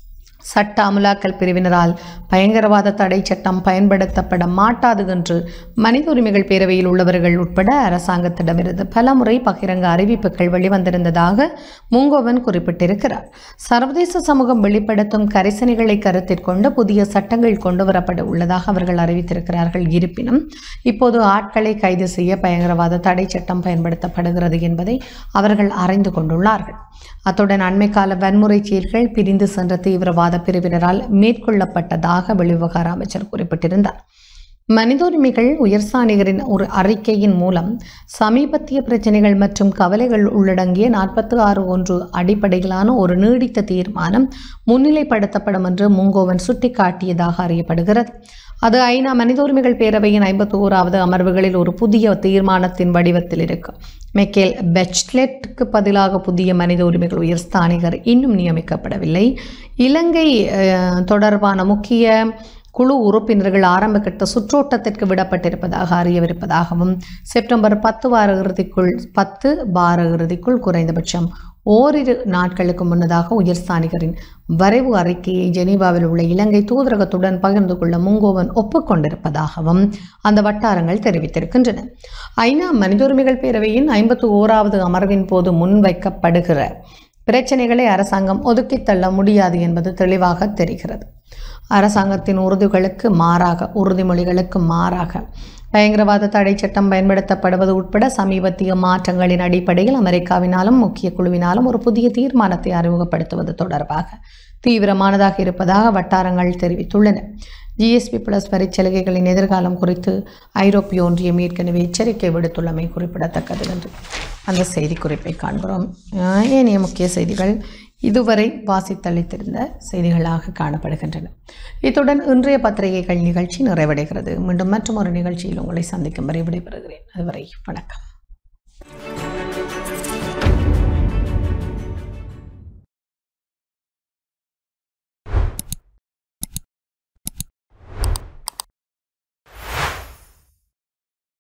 சட்ட அமலாக்கல் பிரிவினரால் பயங்கரவாத தடை சட்டம் பயன்படுத்தப்பட மாட்டாது என்று மனித உரிமைகள் பேரவையில் உள்ளவர்கள் உட்பட அரசாங்கத்திடமிருந்து பலமுறை பகிரங்க அறிவிப்புகள் வெளிவந்திருந்ததாக முங்கோவன் குறிப்பிட்டிருக்கிறார் சர்வதேச சமூகம் வெளிப்படுத்தும் கரிசனைகளை கருத்தில் கொண்டு புதிய சட்டங்கள் கொண்டுவரப்பட உள்ளதாக அவர்கள் அறிவித்திருக்கிறார்கள் இருப்பினும் இப்போது ஆட்களை கைது செய்ய பயங்கரவாத தடை சட்டம் பயன்படுத்தப்படுகிறது என்பதை அவர்கள் அறிந்து கொண்டுள்ளார்கள் அத்துடன் அண்மை கால வன்முறை செயல்கள் பிரிந்து சென்ற தீவிரவாத பிரிவினரால் மேற்கொள்ளப்பட்டதாக வெளிவிவகார அமைச்சர் குறிப்பிட்டிருந்தார் மனித உரிமைகள் உயர்சாணிகரின் ஒரு அறிக்கையின் மூலம் சமீபத்திய பிரச்சனைகள் மற்றும் கவலைகள் உள்ளடங்கிய நாற்பத்தி ஆறு ஒன்று அடிப்படையிலான ஒரு நீடித்த தீர்மானம் முன்னிலைப்படுத்தப்படும் என்று முங்கோவன் சுட்டிக்காட்டியதாக அறியப்படுகிறது அது ஐநா மனித உரிமைகள் பேரவையின் ஐம்பத்தி ஓராவது அமர்வுகளில் ஒரு புதிய தீர்மானத்தின் வடிவத்தில் இருக்கும் மெக்கேல் பெச்லெட்டுக்கு பதிலாக புதிய மனித உரிமைகள் உயர் ஸ்தானிகர் இன்னும் நியமிக்கப்படவில்லை இலங்கை அஹ், தொடர்பான முக்கிய குழு உறுப்பினர்கள் ஆரம்பகட்ட சுற்றோட்டத்திற்கு விடப்பட்டிருப்பதாக அறியவிருப்பதாகவும் செப்டம்பர் பத்து வார இறுதிக்குள் பத்து வார இறுதிக்குள் குறைந்தபட்சம் ஓரிரு நாட்களுக்கு முன்னதாக உயர்ஸ்தானிகரின் வரைவு அறிக்கையை ஜெனீவாவில் உள்ள இலங்கை தூதரகத்துடன் பகிர்ந்து கொள்ள முங்கோவன் ஒப்புக்கொண்டிருப்பதாகவும் அந்த வட்டாரங்கள் தெரிவித்திருக்கின்றன ஐநா மனித உரிமைகள் பேரவையின் ஐம்பத்தி ஓராவது அமர்வின் போது முன்வைக்கப்படுகிற பிரச்சனைகளை அரசாங்கம் ஒதுக்கித் தள்ள முடியாது என்பது தெளிவாக தெரிகிறது அரசாங்கத்தின் உறுதிகளுக்கு மாறாக உறுதிமொழிகளுக்கு மாறாக பயங்கரவாத தடை சட்டம் பயன்படுத்தப்படுவது உட்பட சமீபத்திய மாற்றங்களின் அடிப்படையில் அமெரிக்காவினாலும் முக்கிய குழுவினாலும் ஒரு புதிய தீர்மானத்தை அறிமுகப்படுத்துவது தொடர்பாக தீவிரமானதாக இருப்பதாக வட்டாரங்கள் தெரிவித்துள்ளன ஜிஎஸ்பி பிளஸ் வரிச்சலுகைகளின் எதிர்காலம் குறித்து ஐரோப்பிய ஒன்றியம் ஏற்கனவே எச்சரிக்கை விடுத்துள்ளமை குறிப்பிடத்தக்கது என்று அந்த செய்தி குறிப்பை காண்கிறோம் அஹ் ஏனைய முக்கிய செய்திகள் இதுவரை வாசித்தளித்திருந்த செய்திகளாக காணப்படுகின்றன இத்துடன் இன்றைய பத்திரிகைகள் நிகழ்ச்சி நிறைவடைகிறது மீண்டும் மற்றும் ஒரு நிகழ்ச்சியில் உங்களை சந்திக்கும் வரை விடைபெறுகிறேன் அதுவரை வணக்கம்